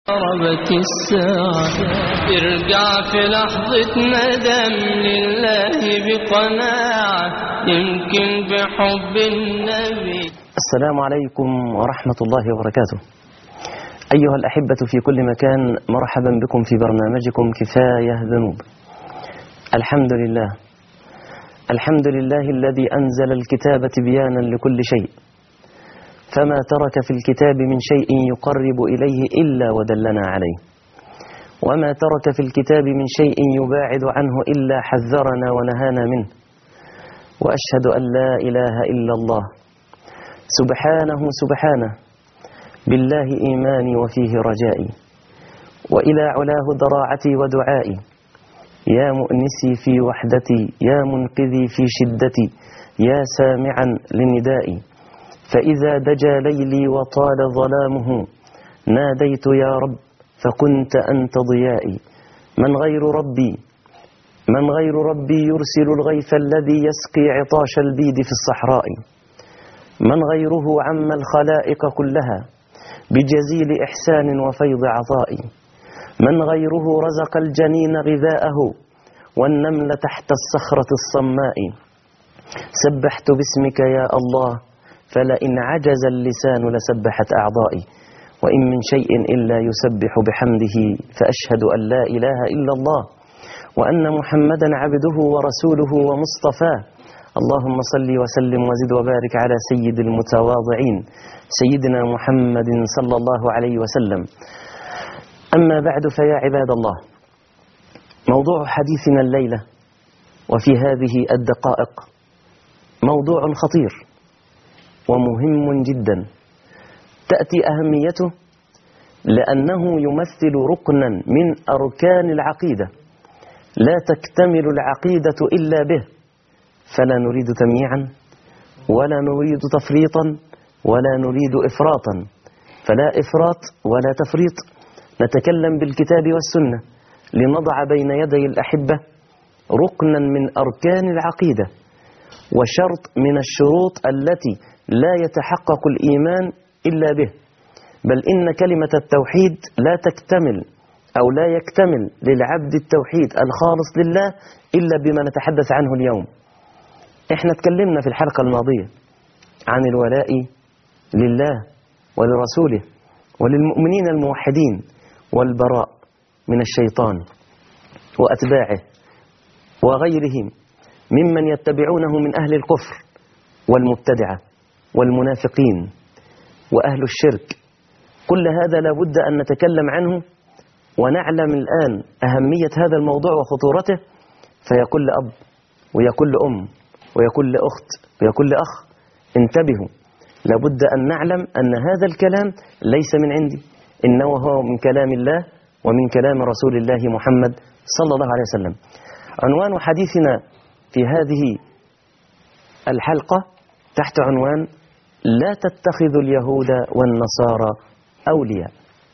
قربت الساعة ارجع في لحظة ندم لله بقناعة يمكن بحب النبي السلام عليكم ورحمة الله وبركاته أيها الأحبة في كل مكان مرحبا بكم في برنامجكم كفاية ذنوب الحمد لله الحمد لله الذي أنزل الكتاب تبيانا لكل شيء فما ترك في الكتاب من شيء يقرب إليه إلا ودلنا عليه وما ترك في الكتاب من شيء يباعد عنه إلا حذرنا ونهانا منه وأشهد أن لا إله إلا الله سبحانه سبحانه بالله إيماني وفيه رجائي وإلى علاه ضراعتي ودعائي يا مؤنسي في وحدتي يا منقذي في شدتي يا سامعا لندائي فإذا دجى ليلي وطال ظلامه ناديت يا رب فكنت أنت ضيائي من غير ربي من غير ربي يرسل الغيث الذي يسقي عطاش البيد في الصحراء من غيره عم الخلائق كلها بجزيل إحسان وفيض عطاء من غيره رزق الجنين غذاءه والنمل تحت الصخرة الصماء سبحت باسمك يا الله فلئن عجز اللسان لسبحت أعضائي وإن من شيء إلا يسبح بحمده فأشهد أن لا إله إلا الله وأن محمدا عبده ورسوله ومصطفاه اللهم صل وسلم وزد وبارك على سيد المتواضعين سيدنا محمد صلى الله عليه وسلم أما بعد فيا عباد الله موضوع حديثنا الليلة وفي هذه الدقائق موضوع خطير ومهم جدا تأتي أهميته لأنه يمثل ركنا من أركان العقيدة لا تكتمل العقيدة إلا به فلا نريد تمييعا ولا نريد تفريطا ولا نريد إفراطا فلا إفراط ولا تفريط نتكلم بالكتاب والسنة لنضع بين يدي الأحبة ركنا من أركان العقيدة وشرط من الشروط التي لا يتحقق الإيمان إلا به بل إن كلمة التوحيد لا تكتمل أو لا يكتمل للعبد التوحيد الخالص لله إلا بما نتحدث عنه اليوم احنا اتكلمنا في الحلقة الماضية عن الولاء لله ولرسوله وللمؤمنين الموحدين والبراء من الشيطان وأتباعه وغيرهم ممن يتبعونه من أهل الكفر والمبتدعة والمنافقين وأهل الشرك كل هذا لابد أن نتكلم عنه ونعلم الآن أهمية هذا الموضوع وخطورته فيا كل أب ويا كل أم ويا كل أخت ويا كل أخ انتبهوا لابد أن نعلم أن هذا الكلام ليس من عندي إنه هو من كلام الله ومن كلام رسول الله محمد صلى الله عليه وسلم عنوان حديثنا في هذه الحلقة تحت عنوان لا تتخذوا اليهود والنصارى أولياء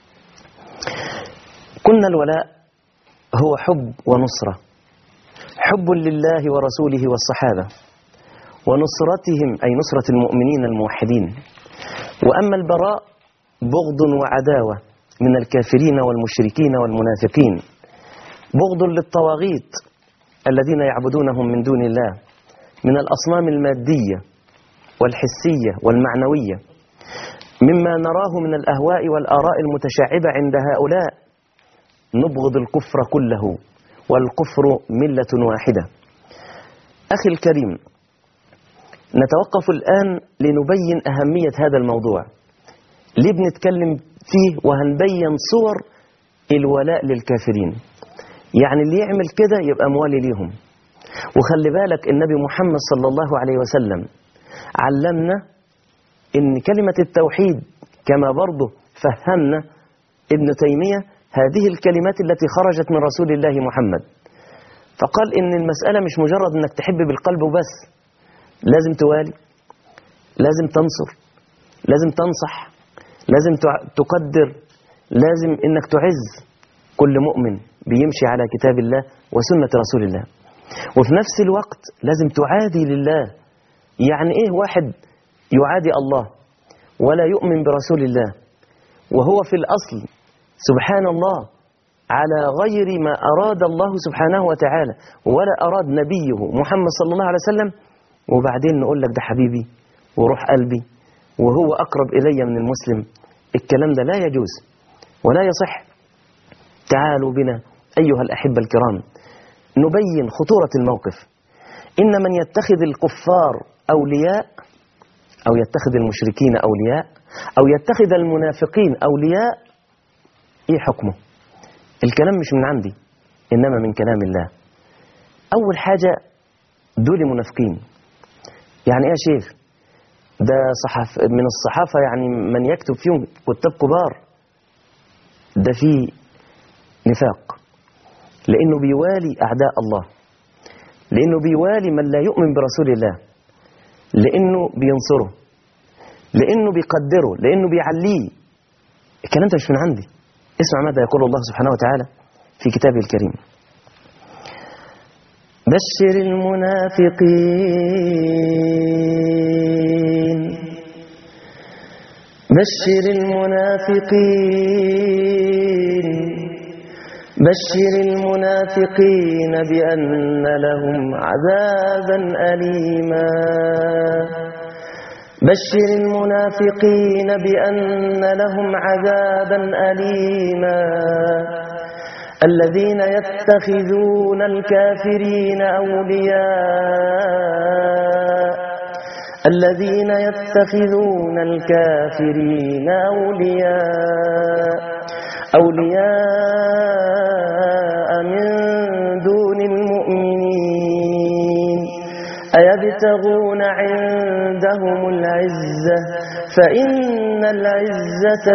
كنا الولاء هو حب ونصرة حب لله ورسوله والصحابة ونصرتهم أي نصرة المؤمنين الموحدين وأما البراء بغض وعداوة من الكافرين والمشركين والمنافقين بغض للطواغيت الذين يعبدونهم من دون الله من الأصنام المادية والحسية والمعنوية مما نراه من الأهواء والآراء المتشعبة عند هؤلاء نبغض الكفر كله والكفر ملة واحدة أخي الكريم نتوقف الآن لنبين أهمية هذا الموضوع ليه بنتكلم فيه وهنبين صور الولاء للكافرين يعني اللي يعمل كده يبقى موالي ليهم وخلي بالك النبي محمد صلى الله عليه وسلم علمنا ان كلمة التوحيد كما برضه فهمنا ابن تيمية هذه الكلمات التي خرجت من رسول الله محمد فقال ان المسألة مش مجرد انك تحب بالقلب وبس لازم توالي لازم تنصر لازم تنصح لازم تقدر لازم انك تعز كل مؤمن بيمشي على كتاب الله وسنة رسول الله وفي نفس الوقت لازم تعادي لله يعني ايه واحد يعادي الله ولا يؤمن برسول الله وهو في الأصل سبحان الله على غير ما أراد الله سبحانه وتعالى ولا أراد نبيه محمد صلى الله عليه وسلم وبعدين نقول لك ده حبيبي وروح قلبي وهو أقرب إلي من المسلم الكلام ده لا يجوز ولا يصح تعالوا بنا أيها الأحبة الكرام نبين خطورة الموقف إن من يتخذ الكفار أولياء أو يتخذ المشركين أولياء أو يتخذ المنافقين أولياء إيه حكمه الكلام مش من عندي إنما من كلام الله أول حاجة دول منافقين يعني إيه يا شيخ ده صحف من الصحافة يعني من يكتب فيهم كتاب كبار ده فيه نفاق لأنه بيوالي أعداء الله لأنه بيوالي من لا يؤمن برسول الله لأنه بينصره لأنه بيقدره لأنه بيعليه الكلام ده مش من عندي اسمع ماذا يقول الله سبحانه وتعالى في كتابه الكريم بشر المنافقين بشر المنافقين بشر المنافقين بأن لهم عذابا أليما بشر المنافقين بأن لهم عذابا أليما الذين يتخذون الكافرين أولياء الذين يتخذون الكافرين أولياء أولياء من دون المؤمنين أيبتغون عندهم العزة فإن العزة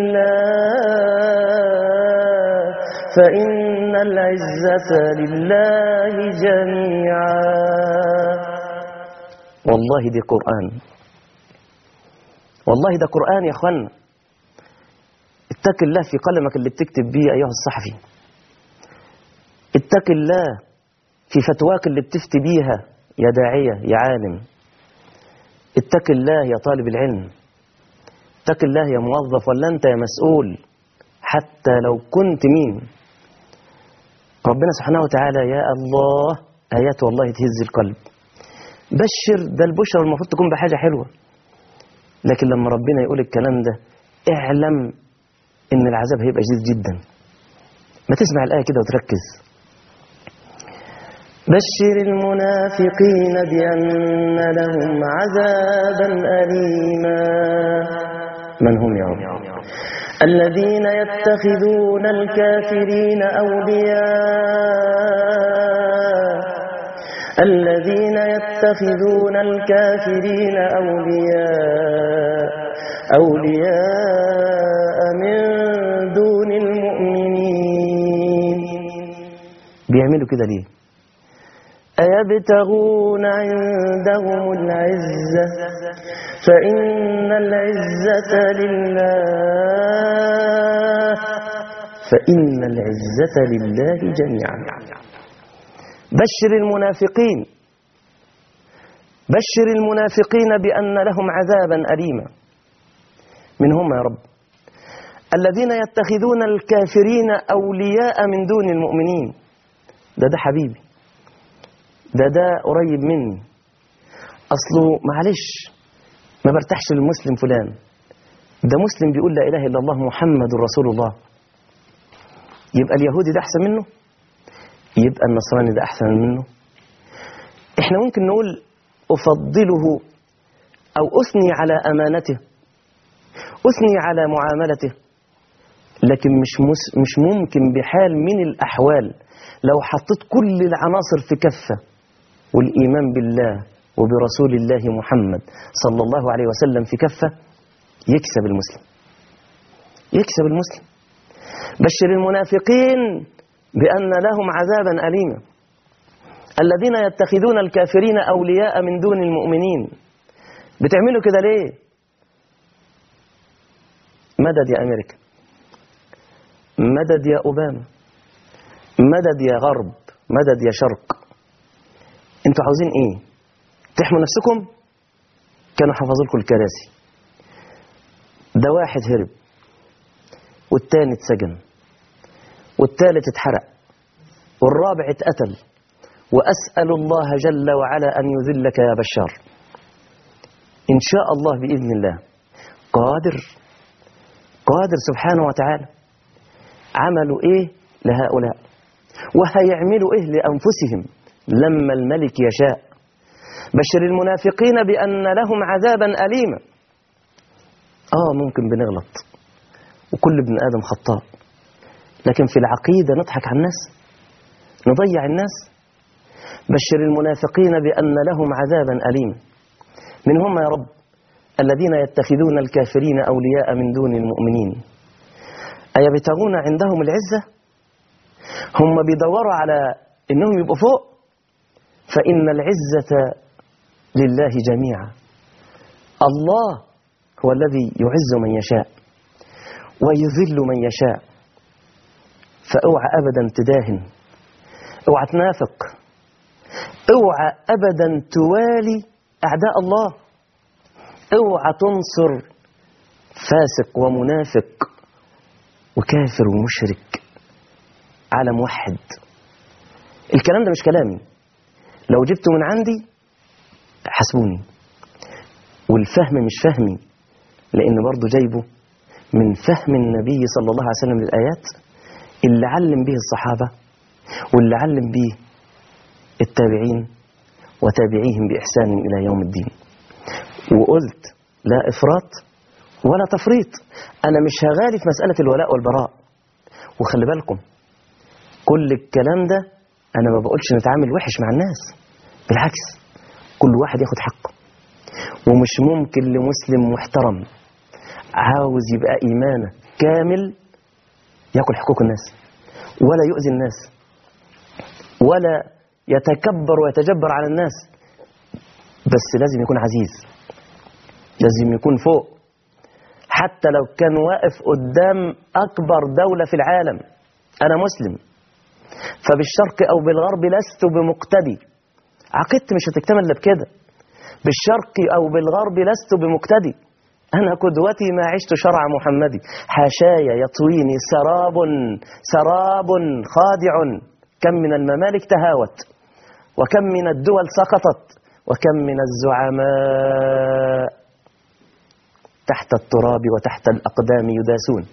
لله فإن العزة لله جميعا والله دي قرآن والله ده قرآن يا أخوانا اتق الله في قلمك اللي بتكتب بيه أيها الصحفي اتق الله في فتواك اللي بتفتي بيها يا داعية يا عالم اتق الله يا طالب العلم اتق الله يا موظف ولا أنت يا مسؤول حتى لو كنت مين ربنا سبحانه وتعالى يا الله آيات والله تهز القلب بشر ده البشرى المفروض تكون بحاجة حلوة لكن لما ربنا يقول الكلام ده اعلم ان العذاب هيبقى شديد جدا ما تسمع الآية كده وتركز بشر المنافقين بأن لهم عذابا أليما من هم يا رب الذين يتخذون الكافرين أولياء الذين يتخذون الكافرين أولياء أولياء من دون المؤمنين بيعملوا كده ليه أيبتغون عندهم العزة فإن العزة لله فإن العزة لله جميعا بشر المنافقين بشر المنافقين بأن لهم عذابا أليما من هم يا رب الذين يتخذون الكافرين أولياء من دون المؤمنين ده ده حبيبي ده ده قريب مني أصله معلش ما برتاحش للمسلم فلان ده مسلم بيقول لا إله إلا الله محمد رسول الله يبقى اليهودي ده أحسن منه يبقى النصراني ده أحسن منه إحنا ممكن نقول أفضله أو أثني على أمانته أثني على معاملته لكن مش, مس مش ممكن بحال من الأحوال لو حطيت كل العناصر في كفة والإيمان بالله وبرسول الله محمد صلى الله عليه وسلم في كفة يكسب المسلم يكسب المسلم بشر المنافقين بأن لهم عذابا أليما الذين يتخذون الكافرين أولياء من دون المؤمنين بتعملوا كده ليه مدد يا أمريكا مدد يا أوباما مدد يا غرب مدد يا شرق انتوا عاوزين ايه تحموا نفسكم كانوا حفظوا لكم الكراسي ده واحد هرب والتاني اتسجن والتالت اتحرق والرابع اتقتل وأسأل الله جل وعلا أن يذلك يا بشار إن شاء الله بإذن الله قادر قادر سبحانه وتعالى عملوا إيه لهؤلاء وهيعملوا إيه لأنفسهم لما الملك يشاء بشر المنافقين بأن لهم عذابا أليما آه ممكن بنغلط وكل ابن آدم خطاء لكن في العقيدة نضحك على الناس نضيع الناس بشر المنافقين بأن لهم عذابا أليما من هم يا رب الذين يتخذون الكافرين أولياء من دون المؤمنين أيبتغون عندهم العزة هم بيدوروا على إنهم يبقوا فوق فإن العزة لله جميعا الله هو الذي يعز من يشاء ويذل من يشاء فاوعى أبدا تداهن اوعى تنافق اوعى أبدا توالي أعداء الله اوعى تنصر فاسق ومنافق وكافر ومشرك على موحد الكلام ده مش كلامي لو جبته من عندي حسبوني والفهم مش فهمي لأن برضه جايبه من فهم النبي صلى الله عليه وسلم للآيات اللي علم به الصحابة واللي علم به التابعين وتابعيهم بإحسان إلى يوم الدين وقلت لا إفراط ولا تفريط أنا مش هغالي في مسألة الولاء والبراء وخلي بالكم كل الكلام ده أنا ما بقولش نتعامل وحش مع الناس بالعكس كل واحد ياخد حقه ومش ممكن لمسلم محترم عاوز يبقى إيمانه كامل ياكل حقوق الناس ولا يؤذي الناس ولا يتكبر ويتجبر على الناس بس لازم يكون عزيز لازم يكون فوق حتى لو كان واقف قدام أكبر دولة في العالم أنا مسلم فبالشرق أو بالغرب لست بمقتدي عقيدتي مش هتكتمل إلا بكده بالشرق أو بالغرب لست بمقتدي أنا قدوتي ما عشت شرع محمدي حاشايا يطويني سراب سراب خادع كم من الممالك تهاوت وكم من الدول سقطت وكم من الزعماء تحت التراب وتحت الأقدام يداسون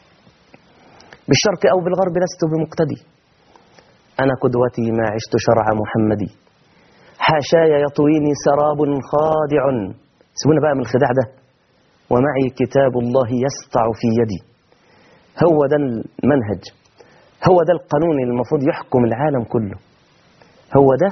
بالشرق أو بالغرب لست بمقتدي أنا قدوتي ما عشت شرع محمدي حاشايا يطويني سراب خادع سيبونا بقى من الخداع ده ومعي كتاب الله يسطع في يدي هو ده المنهج هو ده القانون اللي المفروض يحكم العالم كله هو ده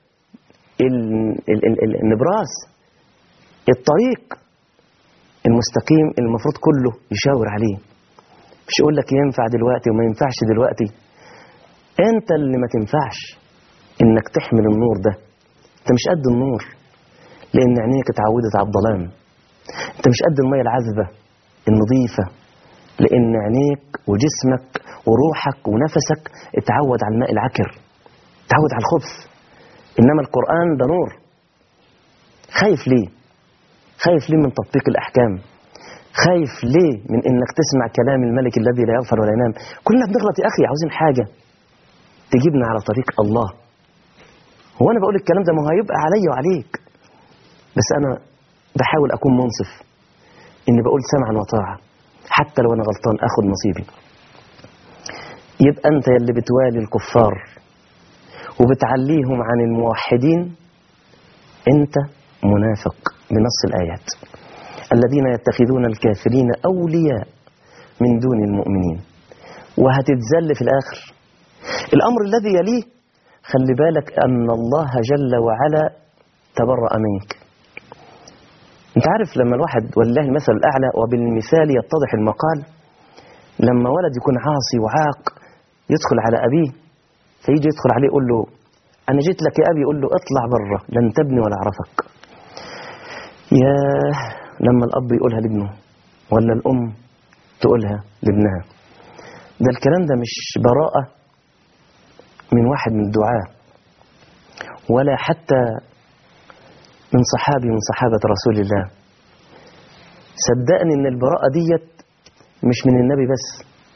ال- ال- ال- ال- النبراس الطريق المستقيم اللي المفروض كله يشاور عليه مش يقول لك ينفع دلوقتي وما ينفعش دلوقتي انت اللي ما تنفعش انك تحمل النور ده انت مش قد النور لان عينيك اتعودت على الظلام انت مش قد الميه العذبه النظيفه لان عينيك وجسمك وروحك ونفسك اتعود على الماء العكر اتعود على الخبث انما القران ده نور خايف ليه خايف ليه من تطبيق الاحكام خايف ليه من انك تسمع كلام الملك الذي لا يغفر ولا ينام كلنا بنغلط يا اخي عاوزين حاجه تجيبنا على طريق الله هو انا بقول الكلام ده ما هو هيبقى عليا وعليك بس انا بحاول اكون منصف اني بقول سمعا وطاعه حتى لو انا غلطان اخد نصيبي يبقى انت يلي بتوالي الكفار وبتعليهم عن الموحدين انت منافق بنص الايات الذين يتخذون الكافرين اولياء من دون المؤمنين وهتتذل في الاخر الامر الذي يليه خلي بالك ان الله جل وعلا تبرأ منك انت عارف لما الواحد ولله المثل الاعلى وبالمثال يتضح المقال لما ولد يكون عاصي وعاق يدخل على ابيه فيجي يدخل عليه يقول له انا جيت لك يا ابي يقول له اطلع بره لن تبني ولا اعرفك يا لما الاب يقولها لابنه ولا الام تقولها لابنها ده الكلام ده مش براءة من واحد من الدعاة ولا حتى من صحابي من صحابة رسول الله صدقني ان البراءة ديت مش من النبي بس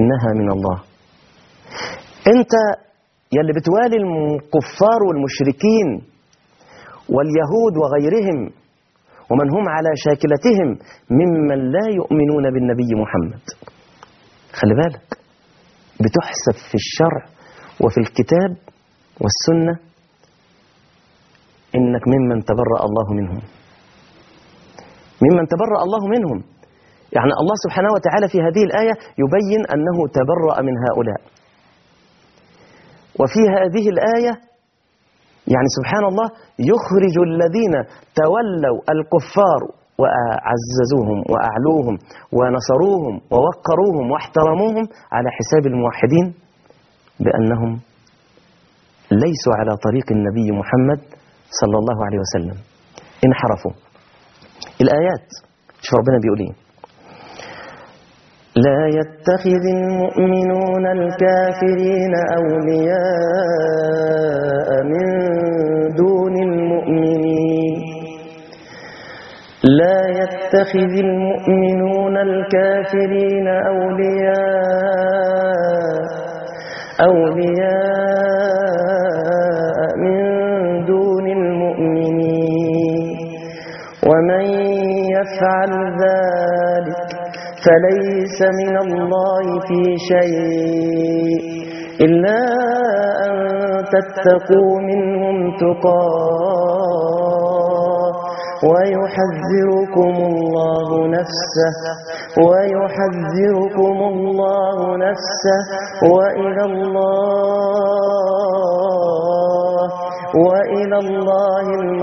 إنها من الله أنت يلي بتوالي الكفار والمشركين واليهود وغيرهم ومن هم على شاكلتهم ممن لا يؤمنون بالنبي محمد خلي بالك بتحسب في الشرع وفي الكتاب والسنة إنك ممن تبرأ الله منهم ممن تبرأ الله منهم يعني الله سبحانه وتعالى في هذه الآية يبين أنه تبرأ من هؤلاء وفي هذه الآية يعني سبحان الله يخرج الذين تولوا الكفار وعززوهم وأعلوهم ونصروهم ووقروهم واحترموهم على حساب الموحدين بأنهم ليسوا على طريق النبي محمد صلى الله عليه وسلم انحرفوا الآيات شوف ربنا بيقول ايه لا يتخذ المؤمنون الكافرين أولياء من دون المؤمنين لا يتخذ المؤمنون الكافرين أولياء أولياء من دون المؤمنين ومن يفعل ذلك فليس من الله في شيء إلا أن تتقوا منهم تقاه ويحذركم الله نفسه ويحذركم الله نفسه وإلى الله وإلى الله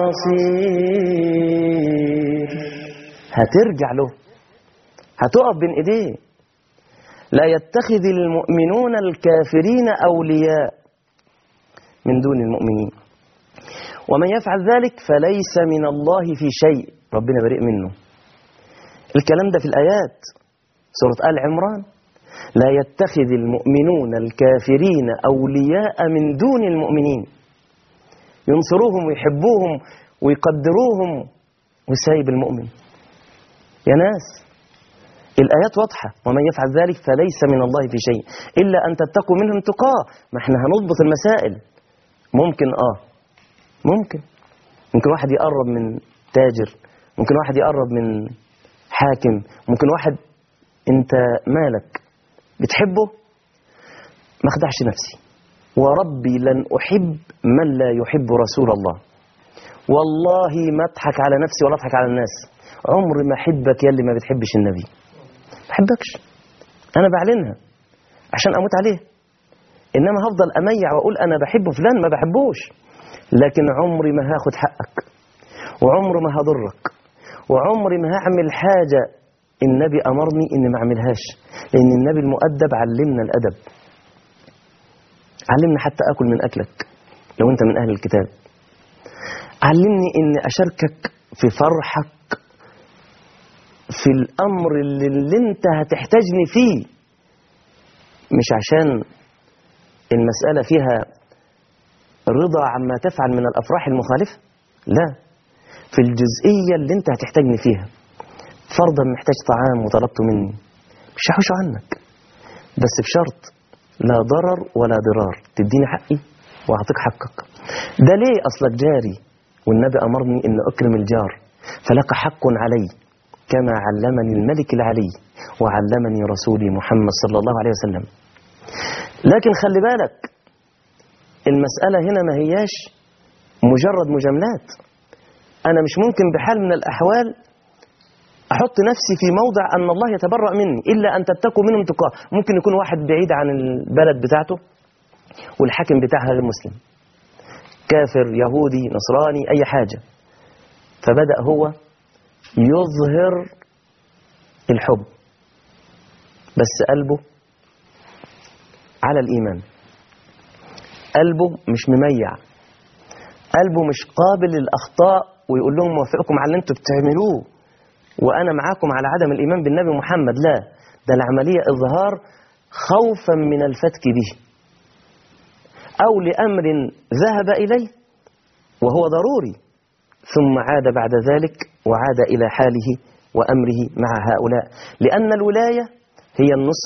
المصير هترجع له هتقف بين ايديه لا يتخذ المؤمنون الكافرين اولياء من دون المؤمنين ومن يفعل ذلك فليس من الله في شيء ربنا بريء منه الكلام ده في الايات سوره ال عمران لا يتخذ المؤمنون الكافرين اولياء من دون المؤمنين ينصروهم ويحبوهم ويقدروهم وسايب المؤمن يا ناس الآيات واضحة ومن يفعل ذلك فليس من الله في شيء إلا أن تتقوا منهم تقاه ما احنا هنضبط المسائل ممكن آه ممكن ممكن واحد يقرب من تاجر ممكن واحد يقرب من حاكم ممكن واحد انت مالك بتحبه ما اخدعش نفسي وربي لن أحب من لا يحب رسول الله والله ما اضحك على نفسي ولا اضحك على الناس عمري ما احبك يا اللي ما بتحبش النبي ما بحبكش انا بعلنها عشان اموت عليه انما هفضل اميع واقول انا بحب فلان ما بحبوش لكن عمري ما هاخد حقك وعمري ما هضرك وعمري ما هعمل حاجة النبي أمرني إني ما أعملهاش لأن النبي المؤدب علمنا الأدب علمنا حتى أكل من أكلك لو أنت من أهل الكتاب علمني إني أشاركك في فرحك في الأمر اللي, اللي أنت هتحتاجني فيه مش عشان المسألة فيها رضا عما تفعل من الأفراح المخالفة لا في الجزئية اللي انت هتحتاجني فيها فرضا محتاج طعام وطلبته مني مش هحوشه عنك بس بشرط لا ضرر ولا ضرار تديني حقي واعطيك حقك ده ليه اصلك جاري والنبي امرني ان اكرم الجار فلك حق علي كما علمني الملك العلي وعلمني رسولي محمد صلى الله عليه وسلم لكن خلي بالك المسألة هنا ما هياش مجرد مجاملات أنا مش ممكن بحال من الأحوال أحط نفسي في موضع أن الله يتبرأ مني إلا أن تتقوا منهم تقاه ممكن يكون واحد بعيد عن البلد بتاعته والحاكم بتاعها غير مسلم كافر يهودي نصراني أي حاجة فبدأ هو يظهر الحب بس قلبه على الإيمان قلبه مش مميع قلبه مش قابل للأخطاء ويقول لهم موافقكم على اللي انتوا بتعملوه وأنا معاكم على عدم الإيمان بالنبي محمد لا ده العملية إظهار خوفا من الفتك به أو لأمر ذهب إليه وهو ضروري ثم عاد بعد ذلك وعاد إلى حاله وأمره مع هؤلاء لأن الولاية هي النصرة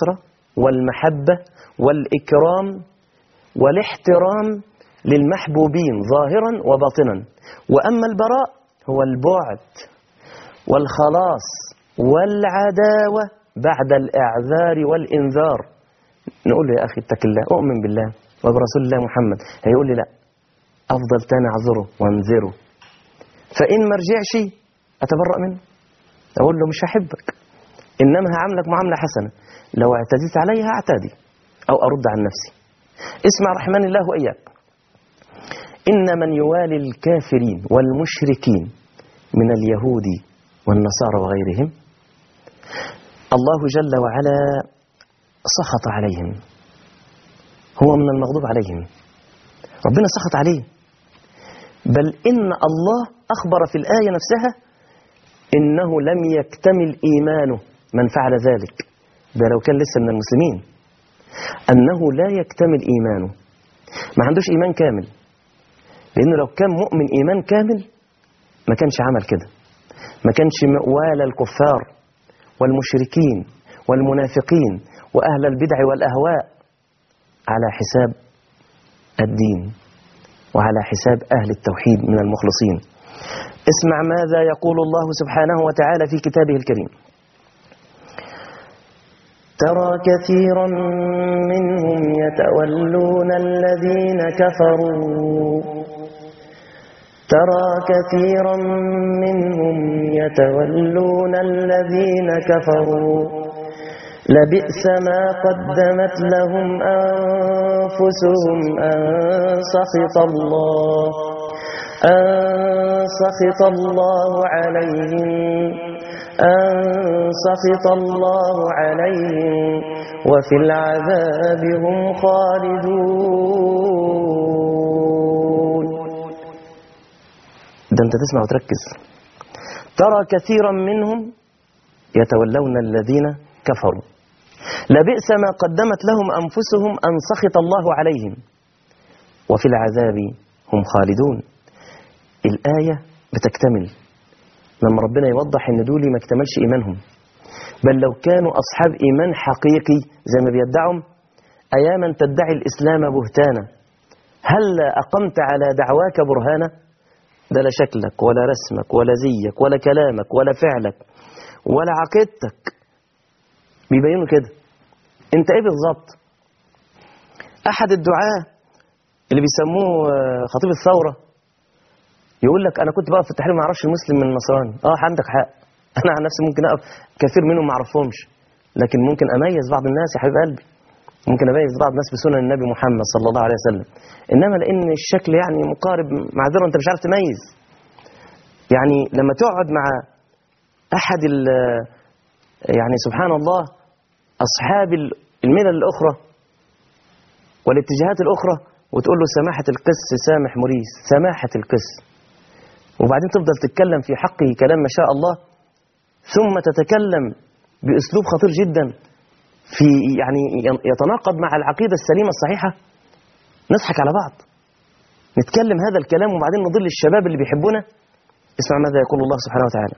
والمحبة والإكرام والاحترام للمحبوبين ظاهرا وباطنا وأما البراء هو البعد والخلاص والعداوة بعد الإعذار والإنذار نقول له يا أخي اتق الله أؤمن بالله وبرسول الله محمد هيقول لي لا أفضل تاني أعذره وأنذره فإن ما رجعش أتبرأ منه أقول له مش هحبك إنما هعاملك معاملة حسنة لو اعتديت علي هعتدي أو أرد عن نفسي اسمع رحمن الله وإياك إن من يوالي الكافرين والمشركين من اليهود والنصارى وغيرهم الله جل وعلا سخط عليهم هو من المغضوب عليهم ربنا سخط عليه بل إن الله أخبر في الآية نفسها إنه لم يكتمل إيمانه من فعل ذلك ده لو كان لسه من المسلمين أنه لا يكتمل إيمانه ما عندوش إيمان كامل لأنه لو كان مؤمن إيمان كامل ما كانش عمل كده ما كانش مأوال الكفار والمشركين والمنافقين وأهل البدع والأهواء على حساب الدين وعلى حساب أهل التوحيد من المخلصين اسمع ماذا يقول الله سبحانه وتعالى في كتابه الكريم ترى كثيرا منهم يتولون الذين كفروا ترى كثيرا منهم يتولون الذين كفروا لبئس ما قدمت لهم أنفسهم أن سخط الله أن سخط الله عليهم أن سخط الله عليهم وفي العذاب هم خالدون ده انت تسمع وتركز ترى كثيرا منهم يتولون الذين كفروا لبئس ما قدمت لهم أنفسهم أن سخط الله عليهم وفي العذاب هم خالدون الآية بتكتمل لما ربنا يوضح ان دول ما اكتملش ايمانهم بل لو كانوا اصحاب ايمان حقيقي زي ما بيدعوا اياما تدعي الاسلام بهتانا هل اقمت على دعواك برهانا ده لا شكلك ولا رسمك ولا زيك ولا كلامك ولا فعلك ولا عقيدتك بيبينوا كده انت ايه بالظبط احد الدعاة اللي بيسموه خطيب الثوره يقول لك انا كنت بقف في التحرير ما اعرفش المسلم من النصراني اه عندك حق انا عن نفسي ممكن اقف كثير منهم ما اعرفهمش لكن ممكن اميز بعض الناس يا حبيب قلبي ممكن اميز بعض الناس بسنن النبي محمد صلى الله عليه وسلم انما لان الشكل يعني مقارب معذره انت مش عارف تميز يعني لما تقعد مع احد يعني سبحان الله اصحاب الملل الاخرى والاتجاهات الاخرى وتقول له سماحه القس سامح مريس سماحه القس وبعدين تفضل تتكلم في حقه كلام ما شاء الله ثم تتكلم بأسلوب خطير جدا في يعني يتناقض مع العقيدة السليمة الصحيحة نضحك على بعض نتكلم هذا الكلام وبعدين نضل الشباب اللي بيحبونا اسمع ماذا يقول الله سبحانه وتعالى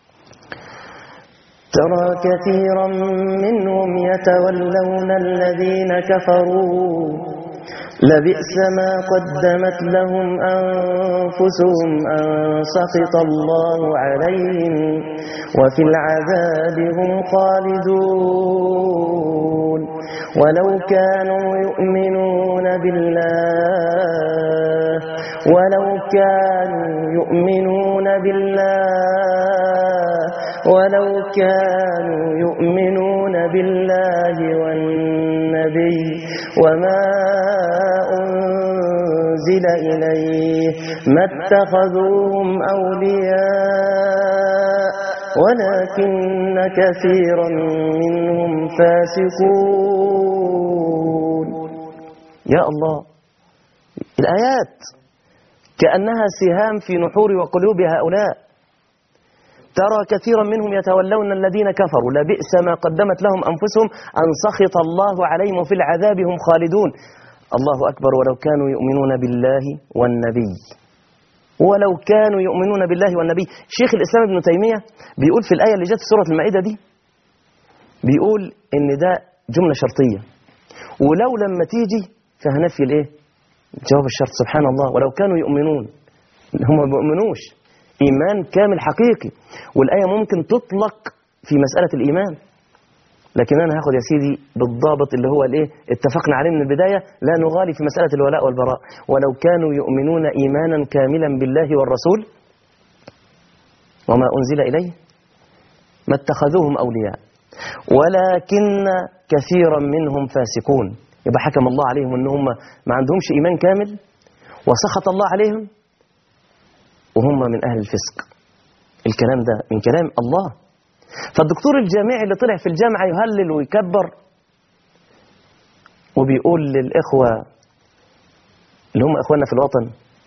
ترى كثيرا منهم يتولون الذين كفروا لبئس ما قدمت لهم أنفسهم أن سخط الله عليهم وفي العذاب هم خالدون ولو كانوا يؤمنون بالله ولو كانوا يؤمنون بالله ولو كانوا يؤمنون بالله والنبي وما أنزل إليه ما اتخذوهم أولياء ولكن كثيرا منهم فاسقون يا الله الآيات كأنها سهام في نحور وقلوب هؤلاء ترى كثيرا منهم يتولون الذين كفروا لبئس ما قدمت لهم أنفسهم أن سخط الله عليهم وفي العذاب هم خالدون الله أكبر ولو كانوا يؤمنون بالله والنبي ولو كانوا يؤمنون بالله والنبي شيخ الإسلام ابن تيمية بيقول في الآية اللي جت في سورة المائدة دي بيقول إن ده جملة شرطية ولو لما تيجي فيها نفي الايه جواب الشرط سبحان الله ولو كانوا يؤمنون هم ما بيؤمنوش إيمان كامل حقيقي والآية ممكن تطلق في مسألة الإيمان لكن أنا هاخد يا سيدي بالضابط اللي هو الإيه اتفقنا عليه من البداية لا نغالي في مسألة الولاء والبراء ولو كانوا يؤمنون إيمانا كاملا بالله والرسول وما أنزل إليه ما اتخذوهم أولياء ولكن كثيرا منهم فاسقون يبقى حكم الله عليهم ان هم ما عندهمش ايمان كامل وسخط الله عليهم وهم من اهل الفسق الكلام ده من كلام الله فالدكتور الجامعي اللي طلع في الجامعه يهلل ويكبر وبيقول للاخوه اللي هم اخواننا في الوطن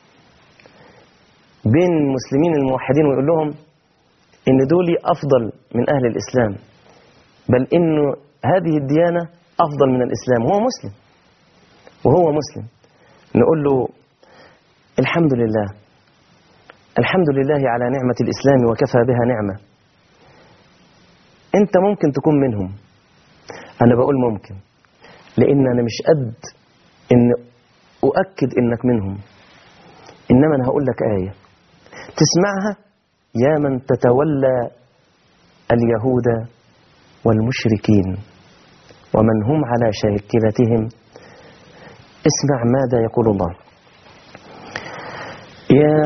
بين المسلمين الموحدين ويقول لهم ان دول افضل من اهل الاسلام بل انه هذه الديانه افضل من الاسلام وهو مسلم وهو مسلم نقول له الحمد لله الحمد لله على نعمه الاسلام وكفى بها نعمه انت ممكن تكون منهم انا بقول ممكن لان انا مش قد ان اؤكد انك منهم انما انا هقول لك ايه تسمعها يا من تتولى اليهود والمشركين ومن هم على شاكلتهم اسمع ماذا يقول الله يا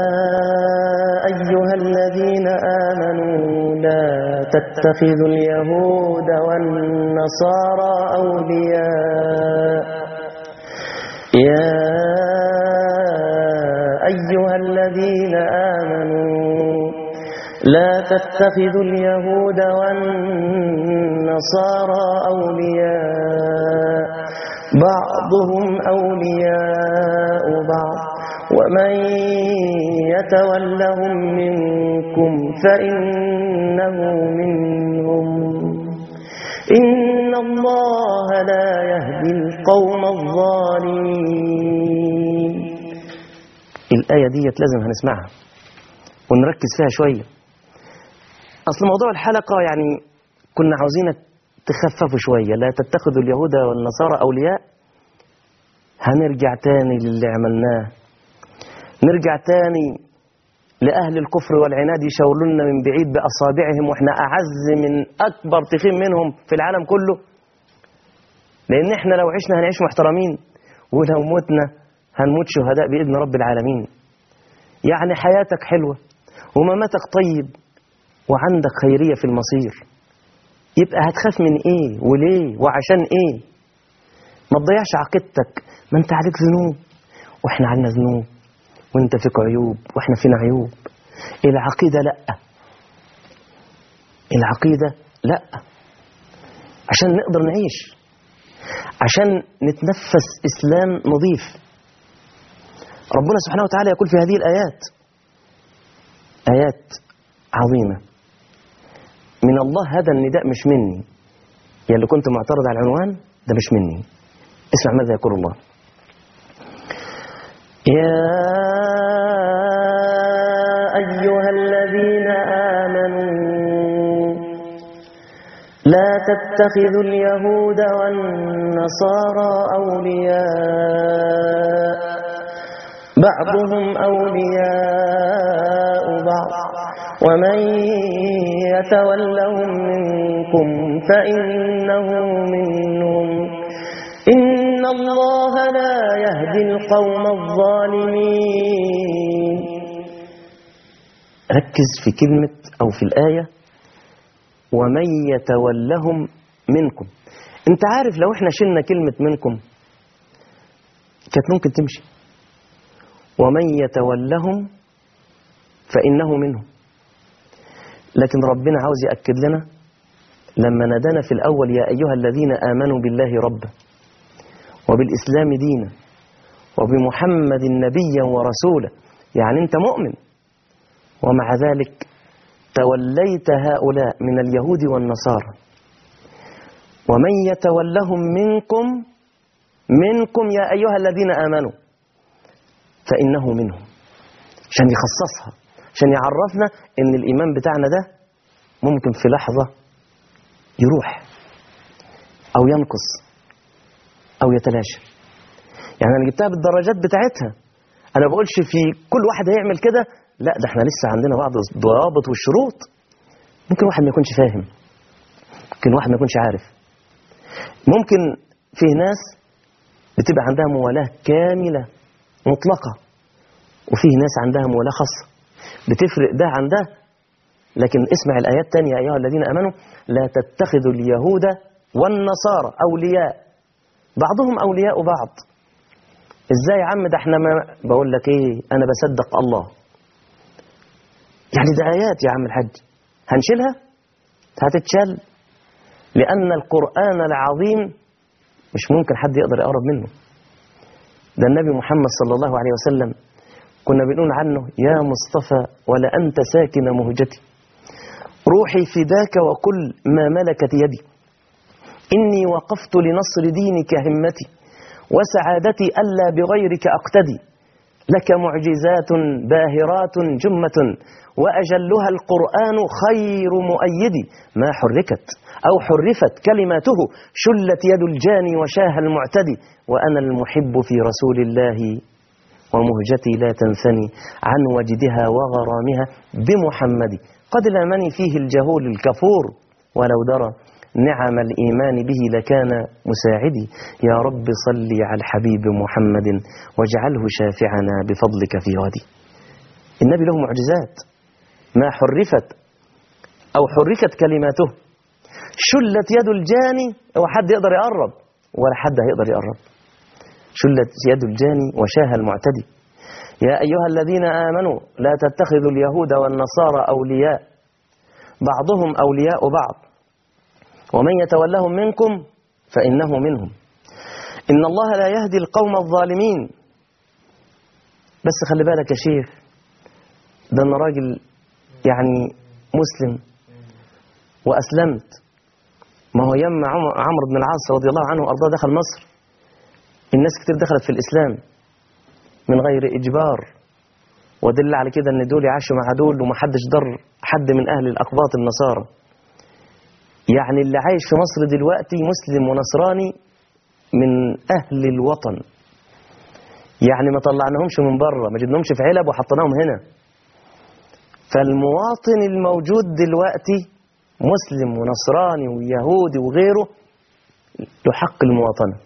أيها الذين آمنوا لا تتخذوا اليهود والنصارى أولياء يا أيها الذين آمنوا لا تتخذوا اليهود والنصارى أولياء بعضهم أولياء بعض ومن يتولهم منكم فإنه منهم إن الله لا يهدي القوم الظالمين الآية ديت لازم هنسمعها ونركز فيها شوية أصل موضوع الحلقة يعني كنا عاوزينك تخففوا شوية لا تتخذوا اليهود والنصارى أولياء هنرجع تاني للي عملناه نرجع تاني لأهل الكفر والعناد يشاورلنا من بعيد بأصابعهم وإحنا أعز من أكبر تخين منهم في العالم كله لأن إحنا لو عشنا هنعيش محترمين ولو متنا هنموت شهداء بإذن رب العالمين يعني حياتك حلوة ومماتك طيب وعندك خيرية في المصير يبقى هتخاف من ايه وليه وعشان ايه ما تضيعش عقيدتك ما انت عليك ذنوب واحنا علينا ذنوب وانت فيك عيوب واحنا فينا عيوب العقيدة لا العقيدة لا عشان نقدر نعيش عشان نتنفس إسلام نظيف ربنا سبحانه وتعالى يقول في هذه الآيات آيات عظيمة من الله هذا النداء مش مني يا اللي كنت معترض على العنوان ده مش مني اسمع ماذا يقول الله يا أيها الذين آمنوا لا تتخذوا اليهود والنصارى أولياء بعضهم أولياء بعض ومن يتولهم منكم فإنه منهم إن الله لا يهدي القوم الظالمين ركز في كلمة أو في الآية ومن يتولهم منكم انت عارف لو احنا شلنا كلمة منكم كانت ممكن تمشي ومن يتولهم فإنه منهم لكن ربنا عاوز يأكد لنا لما نادانا في الأول يا أيها الذين آمنوا بالله ربا وبالإسلام دينا وبمحمد نبيا ورسولا يعني أنت مؤمن ومع ذلك توليت هؤلاء من اليهود والنصارى ومن يتولهم منكم منكم يا أيها الذين آمنوا فإنه منهم عشان يخصصها عشان يعرفنا ان الإيمان بتاعنا ده ممكن في لحظة يروح أو ينقص أو يتلاشى يعني أنا جبتها بالدرجات بتاعتها أنا ما بقولش في كل واحد هيعمل كده لا ده احنا لسه عندنا بعض الضوابط والشروط ممكن واحد ما يكونش فاهم ممكن واحد ما يكونش عارف ممكن فيه ناس بتبقى عندها موالاة كاملة مطلقة وفيه ناس عندها موالاة خاصة بتفرق ده عن ده لكن اسمع الآيات تانية يا أيها الذين أمنوا لا تتخذوا اليهود والنصارى أولياء بعضهم أولياء بعض ازاي يا عم ده احنا ما بقول لك ايه انا بصدق الله يعني ده ايات يا عم الحاج هنشيلها هتتشال لان القران العظيم مش ممكن حد يقدر يقرب منه ده النبي محمد صلى الله عليه وسلم كنا بنقول عنه يا مصطفى ولا انت ساكن مهجتي روحي فداك وكل ما ملكت يدي اني وقفت لنصر دينك همتي وسعادتي ألا بغيرك أقتدي لك معجزات باهرات جمة وأجلها القرآن خير مؤيد ما حركت أو حرفت كلماته شلت يد الجاني وشاه المعتدي وأنا المحب في رسول الله ومهجتي لا تنثني عن وجدها وغرامها بمحمد قد لامني فيه الجهول الكفور ولو درى نعم الإيمان به لكان مساعدي يا رب صل على الحبيب محمد واجعله شافعنا بفضلك في غدي النبي له معجزات ما حرفت أو حركت كلماته شلت يد الجاني هو حد يقدر يقرب ولا حد هيقدر يقرب شلت يد الجاني وشاه المعتدي يا أيها الذين آمنوا لا تتخذوا اليهود والنصارى أولياء بعضهم أولياء بعض ومن يتولهم منكم فإنه منهم إن الله لا يهدي القوم الظالمين بس خلي بالك يا شيخ ده أنا راجل يعني مسلم وأسلمت ما هو يم عمرو بن العاص رضي الله عنه وأرضاه دخل مصر الناس كتير دخلت في الإسلام من غير إجبار ودل على كده أن دول عاشوا مع دول ومحدش ضر حد من أهل الأقباط النصارى يعني اللي عايش في مصر دلوقتي مسلم ونصراني من أهل الوطن يعني ما طلعناهمش من بره ما جبناهمش في علب وحطيناهم هنا فالمواطن الموجود دلوقتي مسلم ونصراني ويهودي وغيره له حق المواطنة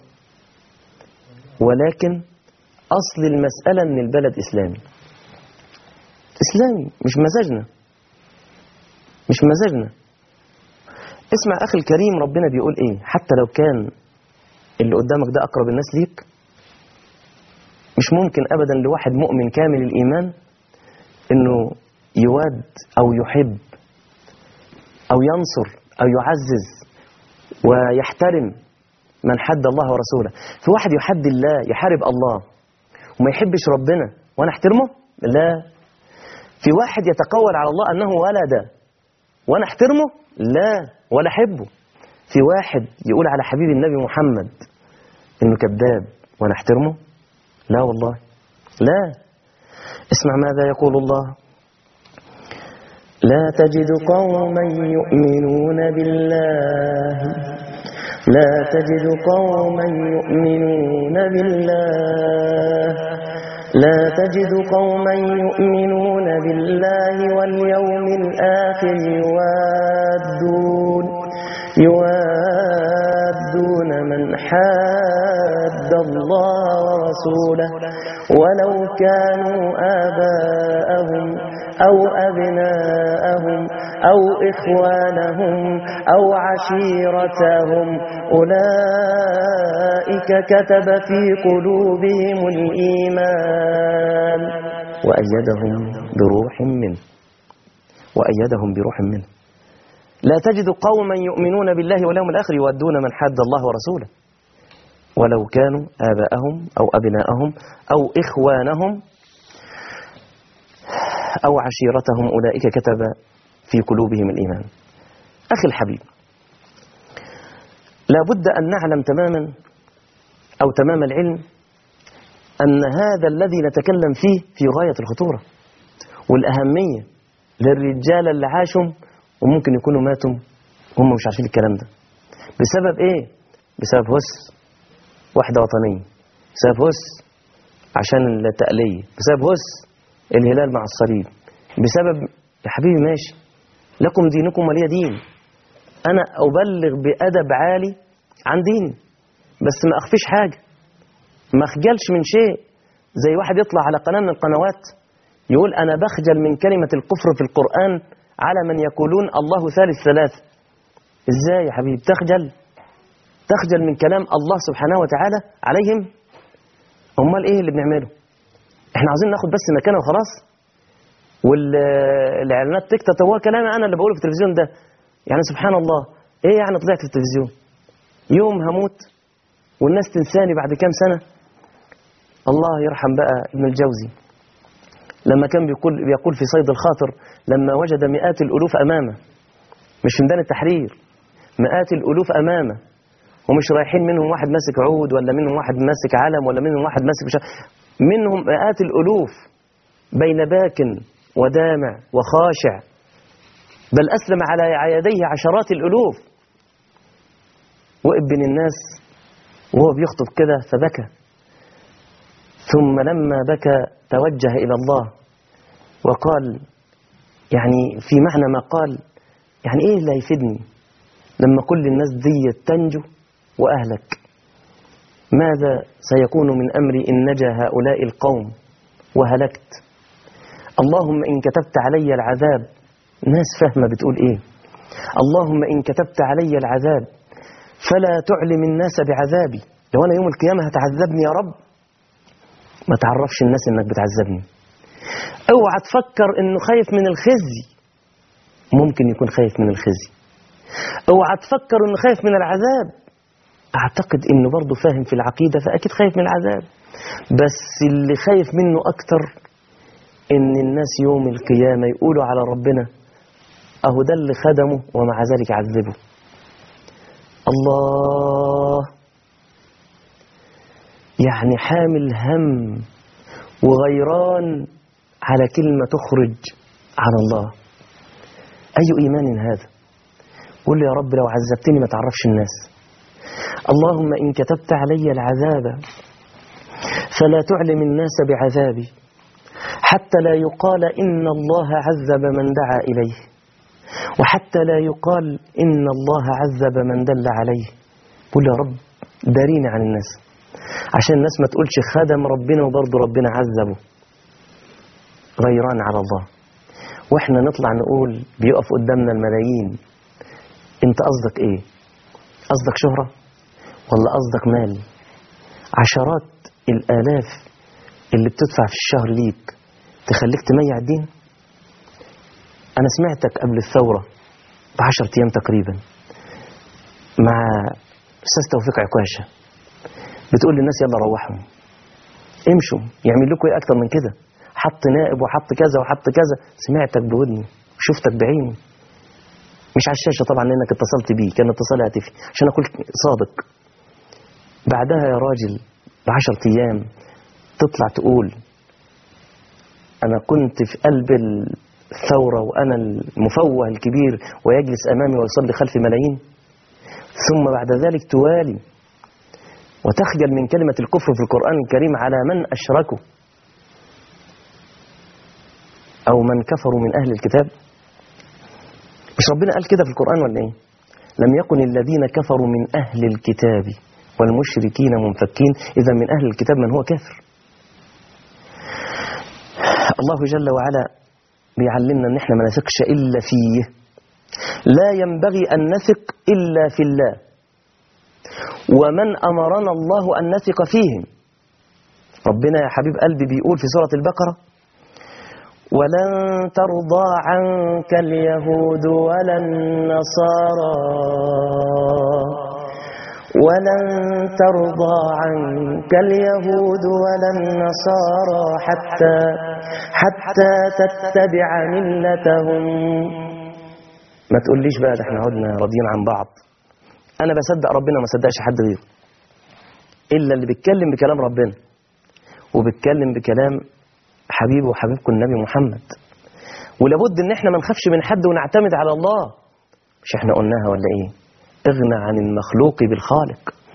ولكن أصل المسألة أن البلد إسلامي إسلامي مش مزاجنا مش مزاجنا اسمع أخي الكريم ربنا بيقول إيه حتى لو كان اللي قدامك ده أقرب الناس ليك مش ممكن أبدا لواحد مؤمن كامل الإيمان إنه يود أو يحب أو ينصر أو يعزز ويحترم من حد الله ورسوله في واحد يحد الله يحارب الله وما يحبش ربنا وأنا أحترمه لا في واحد يتقول على الله أنه ولد وأنا أحترمه لا ولا أحبه في واحد يقول على حبيب النبي محمد إنه كذاب وأنا أحترمه لا والله لا اسمع ماذا يقول الله لا تجد قوما يؤمنون بالله لا تجد قوما يؤمنون بالله لا تجد قوما يؤمنون بالله واليوم الآخر يوادون يوادون من حاد الله ورسوله ولو كانوا آباءهم أو أبناءهم أو إخوانهم أو عشيرتهم أولئك كتب في قلوبهم الإيمان وأيدهم بروح منه وأيدهم بروح منه لا تجد قوما يؤمنون بالله واليوم الآخر يودون من حد الله ورسوله ولو كانوا آباءهم أو أبناءهم أو إخوانهم أو عشيرتهم أولئك كتب في قلوبهم الإيمان أخي الحبيب لا بد أن نعلم تماما أو تمام العلم أن هذا الذي نتكلم فيه في غاية الخطورة والأهمية للرجال اللي عاشوا وممكن يكونوا ماتوا وهم مش عارفين الكلام ده بسبب إيه؟ بسبب هس واحدة وطنية بسبب هس عشان التقلية بسبب هس الهلال مع الصليب بسبب يا حبيبي ماشي لكم دينكم ولي دين أنا أبلغ بأدب عالي عن ديني بس ما أخفيش حاجة ما أخجلش من شيء زي واحد يطلع على قناة من القنوات يقول أنا بخجل من كلمة الكفر في القرآن على من يقولون الله ثالث ثلاث إزاي يا حبيبي تخجل تخجل من كلام الله سبحانه وتعالى عليهم أمال إيه اللي بنعمله إحنا عاوزين ناخد بس مكانه وخلاص والإعلانات تكتر طب هو كلامي أنا اللي بقوله في التلفزيون ده يعني سبحان الله إيه يعني طلعت في التلفزيون يوم هموت والناس تنساني بعد كام سنة الله يرحم بقى ابن الجوزي لما كان بيقول, بيقول في صيد الخاطر لما وجد مئات الألوف أمامه مش في ميدان التحرير مئات الألوف أمامه ومش رايحين منهم واحد ماسك عود ولا منهم واحد ماسك علم ولا منهم واحد ماسك مش منهم مئات الألوف بين باك ودامع وخاشع بل أسلم على يديه عشرات الألوف وقف بين الناس وهو بيخطب كده فبكى ثم لما بكى توجه إلى الله وقال يعني في معنى ما قال يعني إيه اللي هيفيدني لما كل الناس دي تنجو وأهلك ماذا سيكون من أمري إن نجا هؤلاء القوم وهلكت اللهم إن كتبت علي العذاب ناس فاهمة بتقول إيه اللهم إن كتبت علي العذاب فلا تعلم الناس بعذابي لو أنا يوم القيامة هتعذبني يا رب ما تعرفش الناس إنك بتعذبني اوعى تفكر إنه خايف من الخزي ممكن يكون خايف من الخزي اوعى تفكر إنه خايف من العذاب أعتقد إنه برضه فاهم في العقيدة فأكيد خايف من العذاب بس اللي خايف منه أكتر إن الناس يوم القيامة يقولوا على ربنا أهو ده اللي خدمه ومع ذلك عذبه الله يعني حامل هم وغيران على كلمة تخرج على الله أي إيمان هذا قل يا رب لو عذبتني ما تعرفش الناس اللهم إن كتبت علي العذاب فلا تعلم الناس بعذابي حتى لا يقال إن الله عذب من دعا إليه وحتى لا يقال إن الله عذب من دل عليه قل يا رب داريني عن الناس عشان الناس ما تقولش خدم ربنا وبرضه ربنا عذبه غيران على الله واحنا نطلع نقول بيقف قدامنا الملايين انت قصدك ايه قصدك شهرة ولا قصدك مال عشرات الالاف اللي بتدفع في الشهر ليك تخليك تميع الدين انا سمعتك قبل الثورة بعشر ايام تقريبا مع استاذ توفيق عكاشة بتقول للناس يلا روحوا امشوا يعمل لكم ايه اكتر من كده حط نائب وحط كذا وحط كذا سمعتك بودني شفتك بعيني مش على الشاشة طبعا لأنك اتصلت بيه كان اتصال هاتفي عشان أقول صادق بعدها يا راجل بعشر أيام تطلع تقول أنا كنت في قلب الثورة وأنا المفوه الكبير ويجلس أمامي ويصلي خلف ملايين ثم بعد ذلك توالي وتخجل من كلمة الكفر في القرآن الكريم على من أشركوا أو من كفروا من أهل الكتاب مش ربنا قال كده في القرآن ولا إيه لم يكن الذين كفروا من أهل الكتاب والمشركين منفكين إذا من أهل الكتاب من هو كافر الله جل وعلا بيعلمنا ان احنا ما نثقش الا فيه لا ينبغي ان نثق الا في الله ومن امرنا الله ان نثق فيهم ربنا يا حبيب قلبي بيقول في سوره البقره ولن ترضى عنك اليهود ولا النصارى ولن ترضى عنك اليهود ولا النصارى حتى حتى تتبع ملتهم ما تقوليش بقى ده احنا عدنا راضيين عن بعض انا بصدق ربنا وما صدقش حد غيره الا اللي بيتكلم بكلام ربنا وبيتكلم بكلام حبيبه وحبيبكم النبي محمد ولابد ان احنا ما نخافش من حد ونعتمد على الله مش احنا قلناها ولا ايه اغنى عن المخلوق بالخالق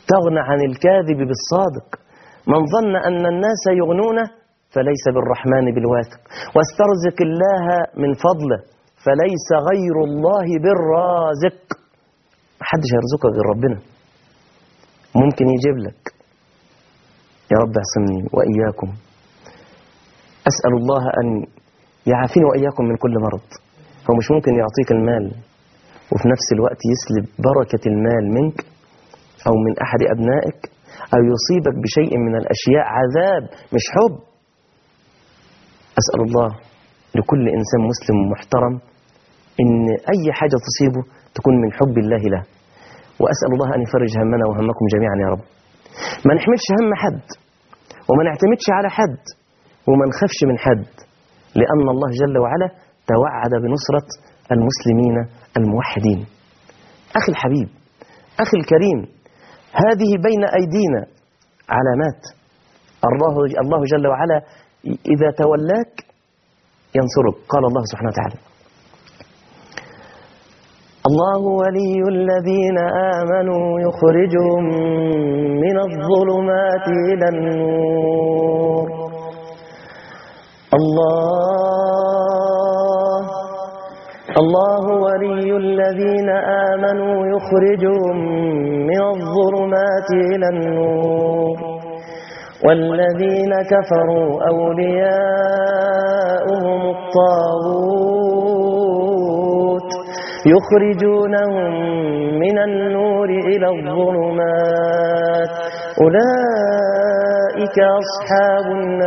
استغنى عن الكاذب بالصادق من ظن أن الناس يغنونه فليس بالرحمن بالواثق واسترزق الله من فضله فليس غير الله بالرازق محدش هيرزقك غير ربنا ممكن يجيب لك يا رب احسنني وإياكم أسأل الله أن يعافيني وإياكم من كل مرض هو مش ممكن يعطيك المال وفي نفس الوقت يسلب بركة المال منك أو من أحد أبنائك أو يصيبك بشيء من الأشياء عذاب مش حب أسأل الله لكل إنسان مسلم محترم إن أي حاجة تصيبه تكون من حب الله له وأسأل الله أن يفرج همنا وهمكم جميعا يا رب ما نحملش هم حد وما نعتمدش على حد وما نخافش من حد لأن الله جل وعلا توعد بنصرة المسلمين الموحدين أخي الحبيب أخي الكريم هذه بين أيدينا علامات الله الله جل وعلا إذا تولاك ينصرك قال الله سبحانه وتعالى الله ولي الذين آمنوا يخرجهم من الظلمات إلى النور الله الله ولي الذين آمنوا يخرجهم من الظلمات إلى النور والذين كفروا أولياؤهم الطاغوت يخرجونهم من النور إلى الظلمات أولئك أصحاب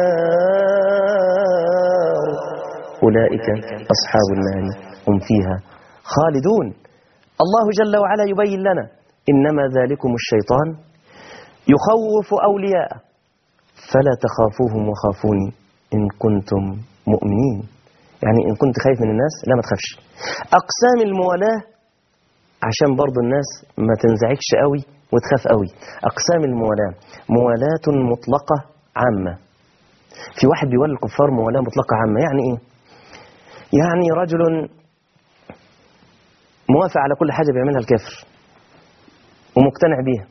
النار أولئك أصحاب النار هم فيها خالدون الله جل وعلا يبين لنا إنما ذلكم الشيطان يخوف أولياءه فلا تخافوهم وخافوني إن كنتم مؤمنين يعني إن كنت خايف من الناس لا ما تخافش أقسام الموالاة عشان برضو الناس ما تنزعجش قوي وتخاف قوي أقسام الموالاة موالاة مطلقة عامة في واحد بيولي الكفار موالاة مطلقة عامة يعني إيه يعني رجل موافق على كل حاجة بيعملها الكافر ومقتنع بيها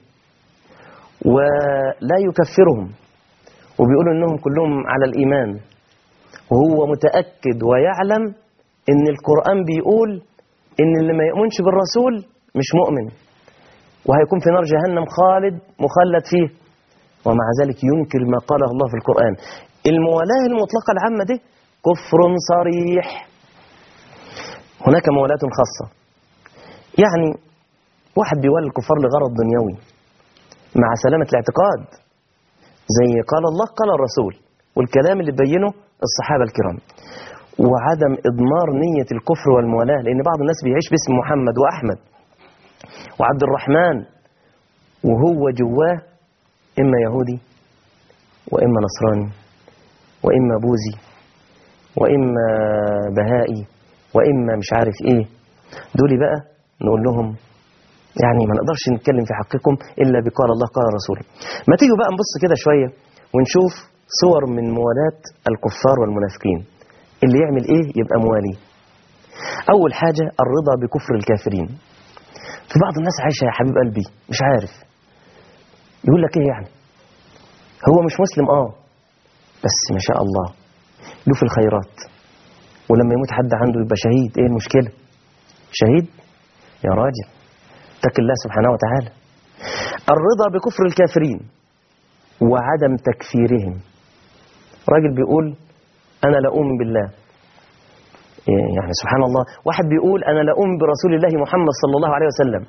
ولا يكفرهم وبيقولوا انهم كلهم على الايمان وهو متاكد ويعلم ان القران بيقول ان اللي ما يؤمنش بالرسول مش مؤمن وهيكون في نار جهنم خالد مخلد فيه ومع ذلك ينكر ما قاله الله في القران الموالاه المطلقه العامه دي كفر صريح هناك موالاه خاصه يعني واحد بيولي الكفار لغرض دنيوي مع سلامه الاعتقاد زي قال الله قال الرسول والكلام اللي بينه الصحابة الكرام وعدم إضمار نية الكفر والموالاة لأن بعض الناس بيعيش باسم محمد وأحمد وعبد الرحمن وهو جواه إما يهودي وإما نصراني وإما بوذي وإما بهائي وإما مش عارف إيه دول بقى نقول لهم يعني ما نقدرش نتكلم في حقكم إلا بقال الله قال رسوله ما تيجوا بقى نبص كده شوية ونشوف صور من موالاة الكفار والمنافقين اللي يعمل إيه يبقى موالي أول حاجة الرضا بكفر الكافرين في بعض الناس عايشة يا حبيب قلبي مش عارف يقول لك إيه يعني هو مش مسلم آه بس ما شاء الله له في الخيرات ولما يموت حد عنده يبقى شهيد إيه المشكلة شهيد يا راجل اتق الله سبحانه وتعالى الرضا بكفر الكافرين وعدم تكفيرهم راجل بيقول أنا لا أؤمن بالله يعني سبحان الله واحد بيقول أنا لا أؤمن برسول الله محمد صلى الله عليه وسلم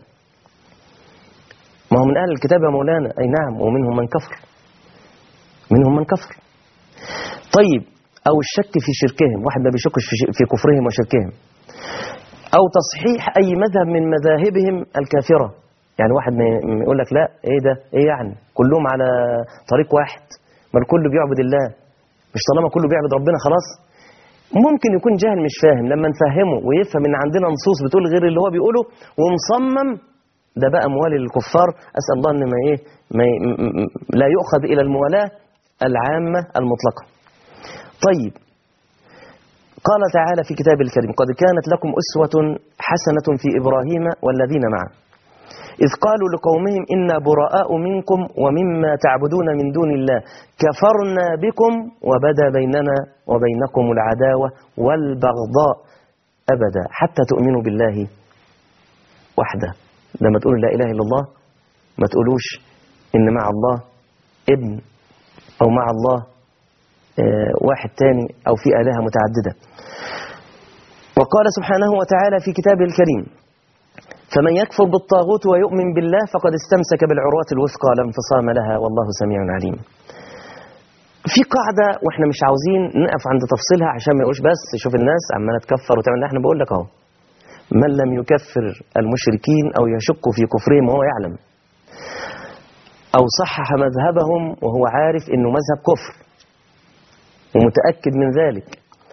ما هو من أهل الكتاب يا مولانا أي نعم ومنهم من كفر منهم من كفر طيب أو الشك في شركهم واحد ما بيشكش في كفرهم وشركهم أو تصحيح أي مذهب من مذاهبهم الكافرة يعني واحد يقول لك لا إيه ده إيه يعني كلهم على طريق واحد ما الكل بيعبد الله مش طالما كله بيعبد ربنا خلاص ممكن يكون جاهل مش فاهم لما نفهمه ويفهم ان عندنا نصوص بتقول غير اللي هو بيقوله ومصمم ده بقى موالي للكفار اسال الله ان ما ايه ما ي... لا يؤخذ الى الموالاه العامه المطلقه طيب قال تعالى في كتاب الكريم قد كانت لكم أسوة حسنة في إبراهيم والذين معه إذ قالوا لقومهم إنا براء منكم ومما تعبدون من دون الله كفرنا بكم وبدا بيننا وبينكم العداوة والبغضاء أبدا حتى تؤمنوا بالله وحده لما تقولوا لا إله إلا الله ما تقولوش إن مع الله ابن أو مع الله آه، واحد تاني أو في آلهة متعددة وقال سبحانه وتعالى في كتابه الكريم فمن يكفر بالطاغوت ويؤمن بالله فقد استمسك بالعروة الوثقى لا انفصام لها والله سميع عليم في قاعدة واحنا مش عاوزين نقف عند تفصيلها عشان ما يقولش بس شوف الناس عمالة تكفر وتعمل لا، احنا بقول لك اهو من لم يكفر المشركين او يشك في كفرهم وهو يعلم او صحح مذهبهم وهو عارف انه مذهب كفر ومتأكد من ذلك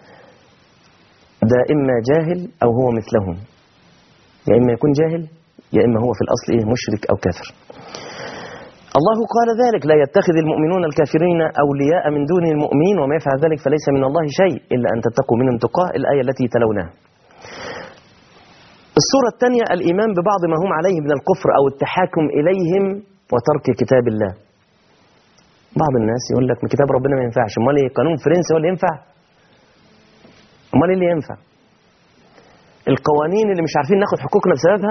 ده إما جاهل أو هو مثلهم يا إما يكون جاهل يا إما هو في الأصل إيه مشرك أو كافر الله قال ذلك لا يتخذ المؤمنون الكافرين أولياء من دون المؤمنين وما يفعل ذلك فليس من الله شيء إلا أن تتقوا منهم تقاه الآية التي تلوناها الصورة الثانية الإيمان ببعض ما هم عليه من الكفر أو التحاكم إليهم وترك كتاب الله بعض الناس يقول لك من كتاب ربنا ما ينفعش امال ايه قانون فرنسي هو اللي ينفع امال ايه اللي ينفع القوانين اللي مش عارفين ناخد حقوقنا بسببها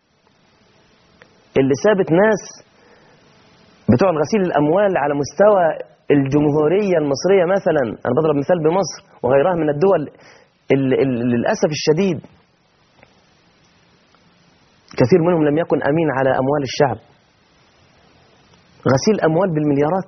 اللي سابت ناس بتوع غسيل الاموال على مستوى الجمهورية المصرية مثلا انا بضرب مثال بمصر وغيرها من الدول اللي اللي للاسف الشديد كثير منهم لم يكن امين على اموال الشعب غسيل أموال بالمليارات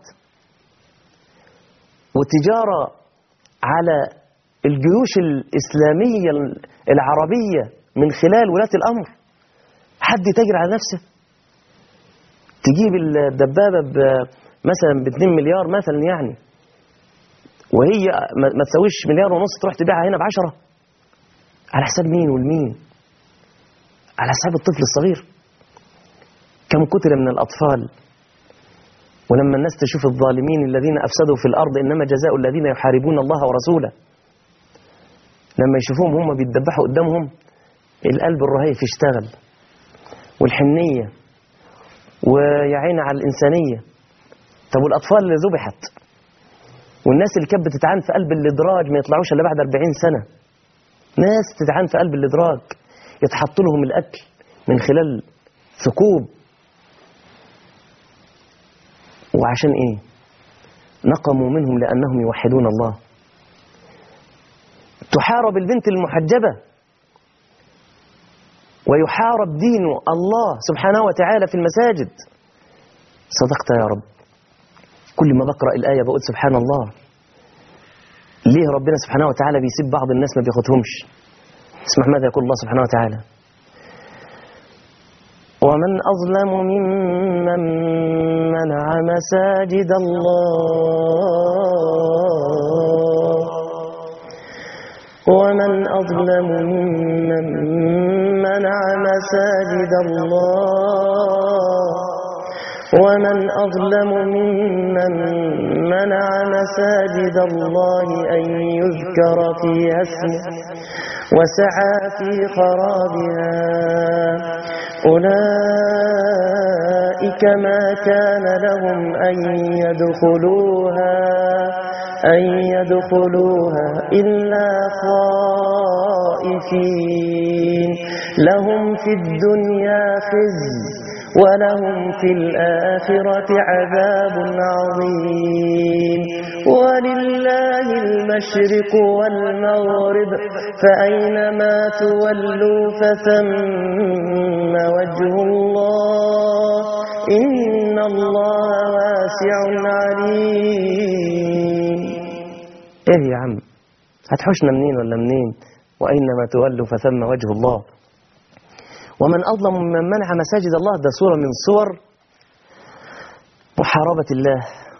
وتجارة على الجيوش الإسلامية العربية من خلال ولاة الأمر حد يتاجر على نفسه تجيب الدبابة ب- مثلا ب 2 مليار مثلا يعني وهي ما ما تساويش مليار ونص تروح تبيعها هنا ب 10 على حساب مين والمين على حساب الطفل الصغير كم قتل من الأطفال ولما الناس تشوف الظالمين الذين أفسدوا في الأرض إنما جزاء الذين يحاربون الله ورسوله لما يشوفوهم هم بيتذبحوا قدامهم القلب الرهيف يشتغل والحنية ويعين على الإنسانية طب والأطفال اللي ذبحت والناس اللي كانت بتتعان في قلب الإدراج ما يطلعوش إلا بعد 40 سنة ناس تتعان في قلب الإدراج يتحط لهم الأكل من خلال ثقوب وعشان ايه نقموا منهم لانهم يوحدون الله تحارب البنت المحجبه ويحارب دين الله سبحانه وتعالى في المساجد صدقت يا رب كل ما بقرا الايه بقول سبحان الله ليه ربنا سبحانه وتعالى بيسيب بعض الناس ما بياخدهمش اسمع ماذا يقول الله سبحانه وتعالى ومن أظلم ممن منع مساجد الله ومن أظلم ممن منع مساجد الله ومن أظلم ممن منع مساجد الله أن يذكر فيها اسمه وسعى في خرابها أولئك ما كان لهم أن يدخلوها أن يدخلوها إلا خائفين لهم في الدنيا خزي ولهم في الآخرة عذاب عظيم ولله المشرق والمغرب فأينما تولوا فثم وجه الله إن الله واسع عليم إيه يا عم هتحوشنا منين ولا منين وأينما تولوا فثم وجه الله ومن أظلم ممن منع مساجد الله ده صورة من صور محاربة الله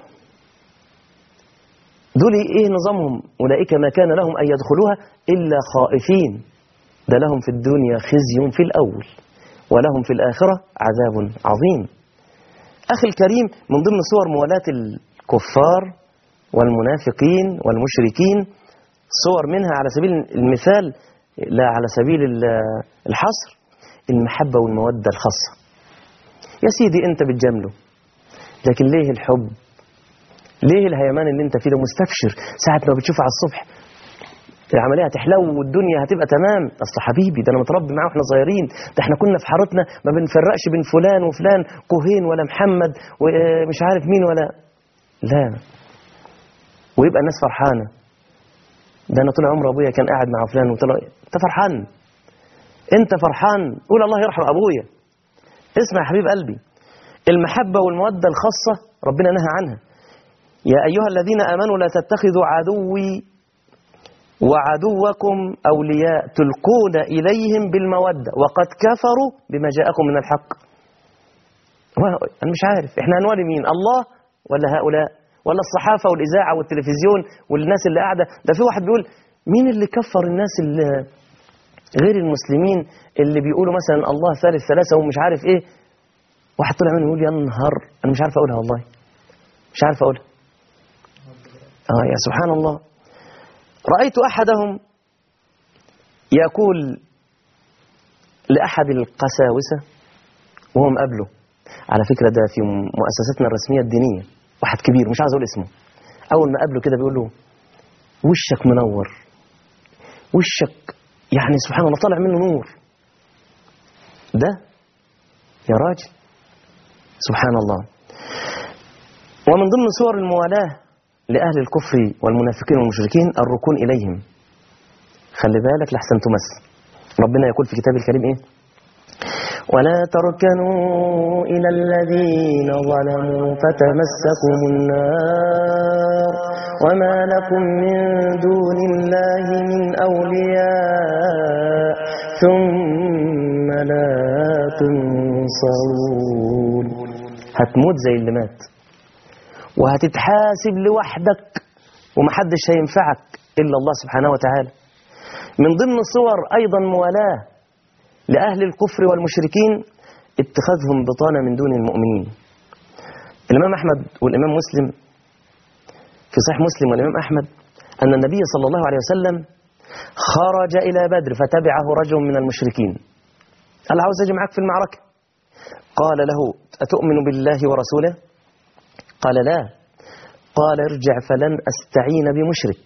دول إيه نظامهم أولئك ما كان لهم أن يدخلوها إلا خائفين ده لهم في الدنيا خزي في الأول ولهم في الآخرة عذاب عظيم أخي الكريم من ضمن صور موالاة الكفار والمنافقين والمشركين صور منها على سبيل المثال لا على سبيل ال- الحصر المحبة والمودة الخاصة يا سيدي انت بتجامله لكن ليه الحب ليه الهيمان اللي انت فيه ده مستبشر ساعة ما بتشوفه على الصبح العملية هتحلو والدنيا هتبقى تمام اصل حبيبي ده انا متربي معاه واحنا صغيرين ده احنا كنا في حارتنا ما بنفرقش بين فلان وفلان كوهين ولا محمد ومش عارف مين ولا لا ويبقى الناس فرحانة ده انا طول عمر ابويا كان قاعد مع فلان وطلع انت فرحان انت فرحان قول الله يرحم ابويا اسمع يا حبيب قلبي المحبة والمودة الخاصة ربنا نهى عنها يا أيها الذين آمنوا لا تتخذوا عدوي وعدوكم أولياء تلقون إليهم بالمودة وقد كفروا بما جاءكم من الحق أنا مش عارف إحنا هنولي مين الله ولا هؤلاء ولا الصحافة والإذاعة والتلفزيون والناس اللي قاعدة ده في واحد بيقول مين اللي كفر الناس اللي غير المسلمين اللي بيقولوا مثلا الله ثالث ثلاثة ومش عارف إيه واحد طلع منه يقول يا نهار أنا مش عارف أقولها والله مش عارف أقولها آه يا سبحان الله رأيت أحدهم يقول لأحد القساوسة وهو مقابله على فكرة ده في مؤسستنا الرسمية الدينية واحد كبير مش عايز أقول اسمه أول ما قابله كده بيقول له وشك منور وشك يعني سبحان الله طالع منه نور ده يا راجل سبحان الله ومن ضمن صور الموالاة لأهل الكفر والمنافقين والمشركين الركون إليهم خلي بالك لحسن تمس ربنا يقول في كتاب الكريم إيه ولا تركنوا إلى الذين ظلموا فتمسكم النار وما لكم من دون الله من أولياء ثم لا تنصرون هتموت زي اللي مات وهتتحاسب لوحدك ومحدش هينفعك إلا الله سبحانه وتعالى من ضمن صور أيضا موالاه لأهل الكفر والمشركين اتخاذهم بطانة من دون المؤمنين الإمام أحمد والإمام مسلم في صحيح مسلم والإمام أحمد أن النبي صلى الله عليه وسلم خرج إلى بدر فتبعه رجل من المشركين قال عاوز أجي معاك في المعركة قال له أتؤمن بالله ورسوله قال لا قال ارجع فلن أستعين بمشرك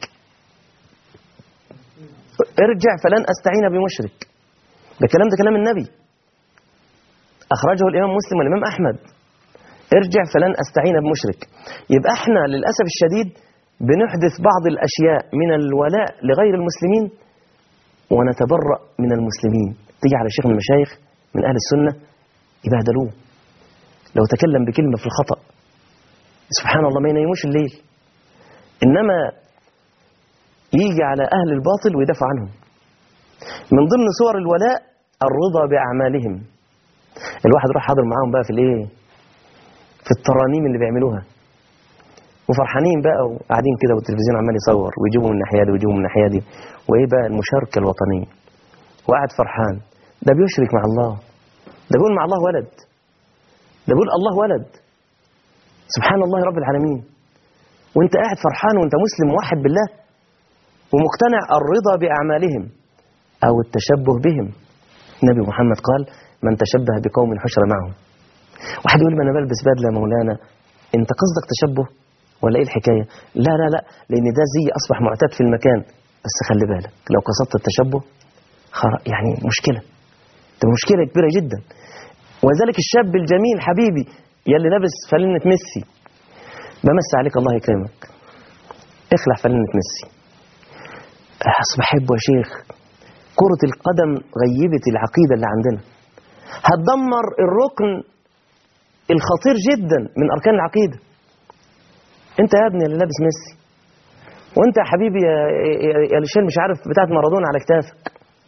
ارجع فلن أستعين بمشرك ده كلام ده كلام النبي أخرجه الإمام مسلم والإمام أحمد ارجع فلن أستعين بمشرك يبقى احنا للأسف الشديد بنحدث بعض الأشياء من الولاء لغير المسلمين ونتبرأ من المسلمين تيجي على شيخ من المشايخ من أهل السنة يبهدلوه لو تكلم بكلمة في الخطأ سبحان الله ما ينيموش الليل إنما يجي على أهل الباطل ويدافع عنهم من ضمن صور الولاء الرضا بأعمالهم الواحد راح حاضر معاهم بقى في الايه في الترانيم اللي بيعملوها وفرحانين بقى وقاعدين كده والتلفزيون عمال يصور ويجيبوا من الناحيه دي ويجيبوا من الناحيه دي وايه بقى المشاركه الوطنيه وقاعد فرحان ده بيشرك مع الله ده بيقول مع الله ولد ده بيقول الله ولد سبحان الله رب العالمين وانت قاعد فرحان وانت مسلم موحد بالله ومقتنع الرضا بأعمالهم أو التشبه بهم النبي محمد قال من تشبه بقوم حشر معهم واحد يقول لي انا بلبس بدله يا مولانا انت قصدك تشبه ولا ايه الحكايه لا لا لا لان ده زي اصبح معتاد في المكان بس خلي بالك لو قصدت التشبه خر- يعني مشكله ده مشكله كبيره جدا وذلك الشاب الجميل حبيبي يلي لابس فلنة ميسي بمس عليك الله يكرمك اخلع فلنة ميسي أصل بحبه يا شيخ كرة القدم غيبت العقيدة اللي عندنا هتدمر الركن الخطير جدا من أركان العقيدة أنت يا ابني اللي لابس ميسي وأنت يا حبيبي يا, يا, يا اللي شايل مش عارف بتاعت مارادونا على كتافك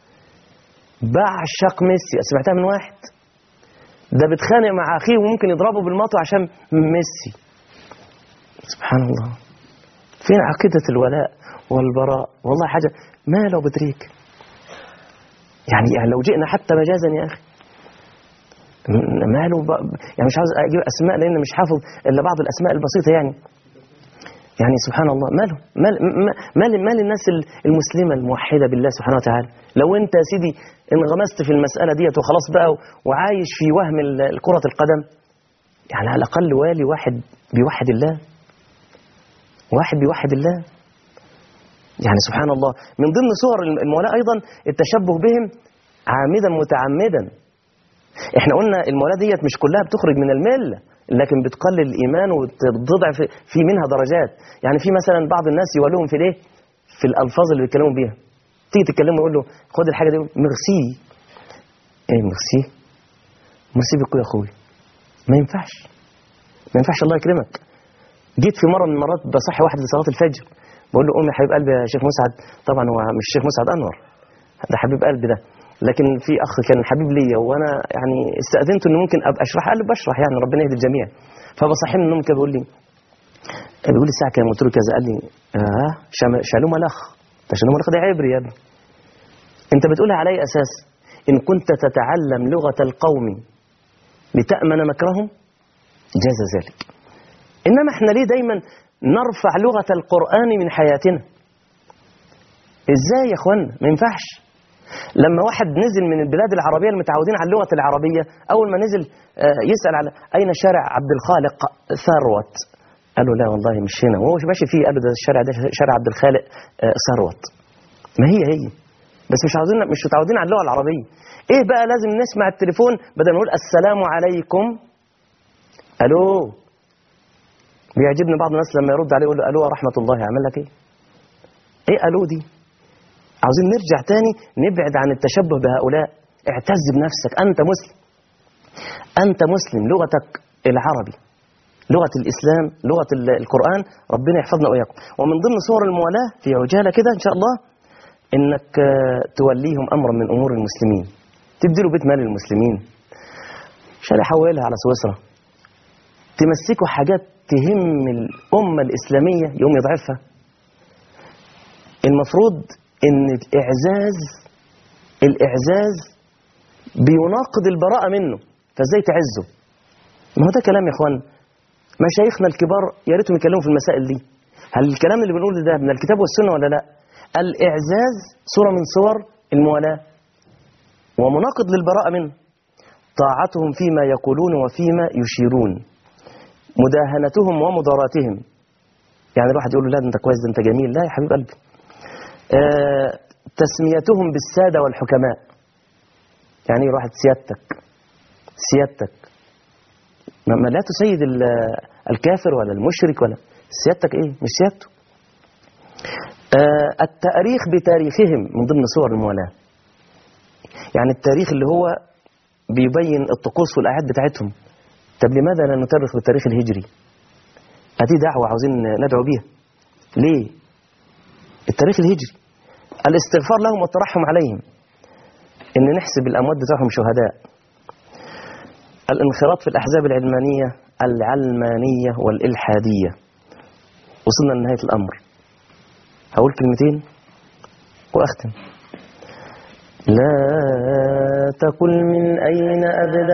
بعشق ميسي سمعتها من واحد ده بيتخانق مع أخيه وممكن يضربه بالمطوة عشان ميسي سبحان الله فين عقيدة الولاء والبراء والله حاجة ما لو بتريك يعني, يعني لو جئنا حتى مجازا يا أخي م- ماله ب... يعني مش عاوز أجيب أسماء لأن مش حافظ إلا بعض الأسماء البسيطة يعني يعني سبحان الله ماله مال م- مال مال الناس ال- المسلمة الموحدة بالله سبحانه وتعالى لو أنت يا سيدي انغمست في المسألة ديت وخلاص بقى و- وعايش في وهم ال- كرة القدم يعني على الأقل والي واحد بيوحد الله واحد بيوحد الله يعني سبحان الله من ضمن صور المولاة أيضا التشبه بهم عامدا متعمدا احنا قلنا المولاة ديت مش كلها بتخرج من الملة لكن بتقلل الإيمان وتضعف في منها درجات يعني في مثلا بعض الناس يولوهم في الايه في الألفاظ اللي بيتكلموا بيها تيجي تتكلموا يقول له خد الحاجة دي ميرسي ايه ميرسي ميرسي بكو يا اخوي ما ينفعش ما ينفعش الله يكرمك جيت في مرة من المرات بصحي واحد لصلاة الفجر بقول له قوم يا حبيب قلبي يا شيخ مسعد طبعا هو مش الشيخ مسعد أنور ده حبيب قلبي ده لكن في أخ كان حبيب ليا وأنا يعني استأذنته إنه ممكن أبقى أشرح قال لي بشرح يعني ربنا يهدي الجميع فبصحي من النوم كده بيقول لي بيقول لي الساعة كام قلت له كذا قال لي اه شم- شالوم الأخ ده شالوم الأخ ده عبري يا ابني أنت بتقولها على أي أساس إن كنت تتعلم لغة القوم لتأمن مكرهم جاز ذلك إنما احنا ليه دايما نرفع لغة القرآن من حياتنا ازاي يا اخوانا ما ينفعش لما واحد نزل من البلاد العربية المتعودين على اللغة العربية أول ما نزل آه، يسأل على أين شارع عبد الخالق ثروت قالوا لا والله مش هنا وهو ماشي فيه قالوا ده الشارع ده شارع عبد الخالق آه، ثروت ما هي هي بس مش عاوزين مش متعودين على اللغة العربية ايه بقى لازم نسمع التليفون بدل ما نقول السلام عليكم الو بيعجبني بعض الناس لما يرد عليه يقول له الو ورحمة الله يعمل لك ايه ايه الو دي عاوزين نرجع تاني نبعد عن التشبه بهؤلاء اعتز بنفسك أنت مسلم أنت مسلم لغتك العربي لغة الإسلام لغة ال- القرآن ربنا يحفظنا وإياكم ومن ضمن صور الموالاة في عجالة كده إن شاء الله إنك آه، توليهم أمرا من أمور المسلمين تديله بيت مال للمسلمين عشان يحولها على سويسرا تمسكوا حاجات تهم الأمة الإسلامية يوم يضعفها المفروض ان الاعزاز الاعزاز بيناقض البراءة منه فازاي تعزه ما هو ده كلام يا اخوان مشايخنا الكبار يا ريتهم يتكلموا في المسائل دي هل الكلام اللي بنقوله ده من الكتاب والسنة ولا لا الاعزاز صورة من صور الموالاة ومناقض للبراءة منه طاعتهم فيما يقولون وفيما يشيرون مداهنتهم ومضاراتهم يعني الواحد يقول له لا ده انت كويس ده انت جميل لا يا حبيب قلبي آه، تسميتهم بالسادة والحكماء يعني ايه واحد سيادتك سيادتك ما ما لا تسيد ال- الكافر ولا المشرك ولا سيادتك ايه مش سيادته آه، التاريخ بتاريخهم من ضمن صور الموالاة يعني التاريخ اللي هو بيبين الطقوس والأعياد بتاعتهم طب لماذا لا نترخ بالتاريخ الهجري هذه دعوة عاوزين ندعو بيها ليه التاريخ الهجري الاستغفار لهم والترحم عليهم ان نحسب الاموات بتاعهم شهداء الانخراط في الاحزاب العلمانيه العلمانيه والالحاديه وصلنا لنهايه الامر هقول كلمتين واختم لا تقل من اين ابدا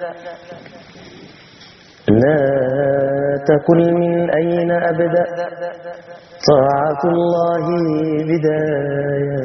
لا تقل من اين ابدا طاعة الله بداية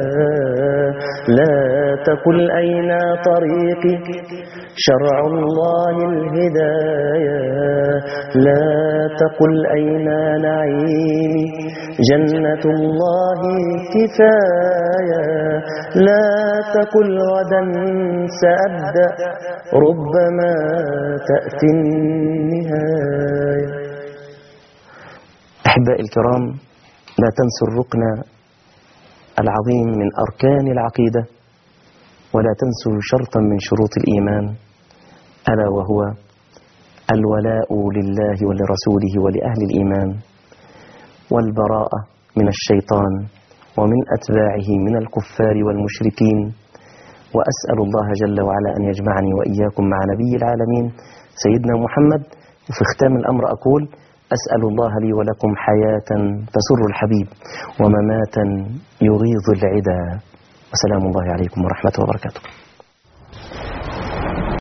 لا تقل أين طريقي شرع الله الهداية لا تقل أين نعيمي جنة الله كفاية لا تقل غدا سأبدأ ربما تأتي النهاية أحبائي الكرام لا تنسوا الركن العظيم من أركان العقيدة ولا تنسوا شرطا من شروط الإيمان ألا وهو الولاء لله ولرسوله ولأهل الإيمان والبراءة من الشيطان ومن أتباعه من الكفار والمشركين وأسأل الله جل وعلا أن يجمعني وإياكم مع نبي العالمين سيدنا محمد وفي ختام الأمر أقول أسأل الله لي ولكم حياة تسر الحبيب ومماتا يغيظ العدا وسلام الله عليكم ورحمة وبركاته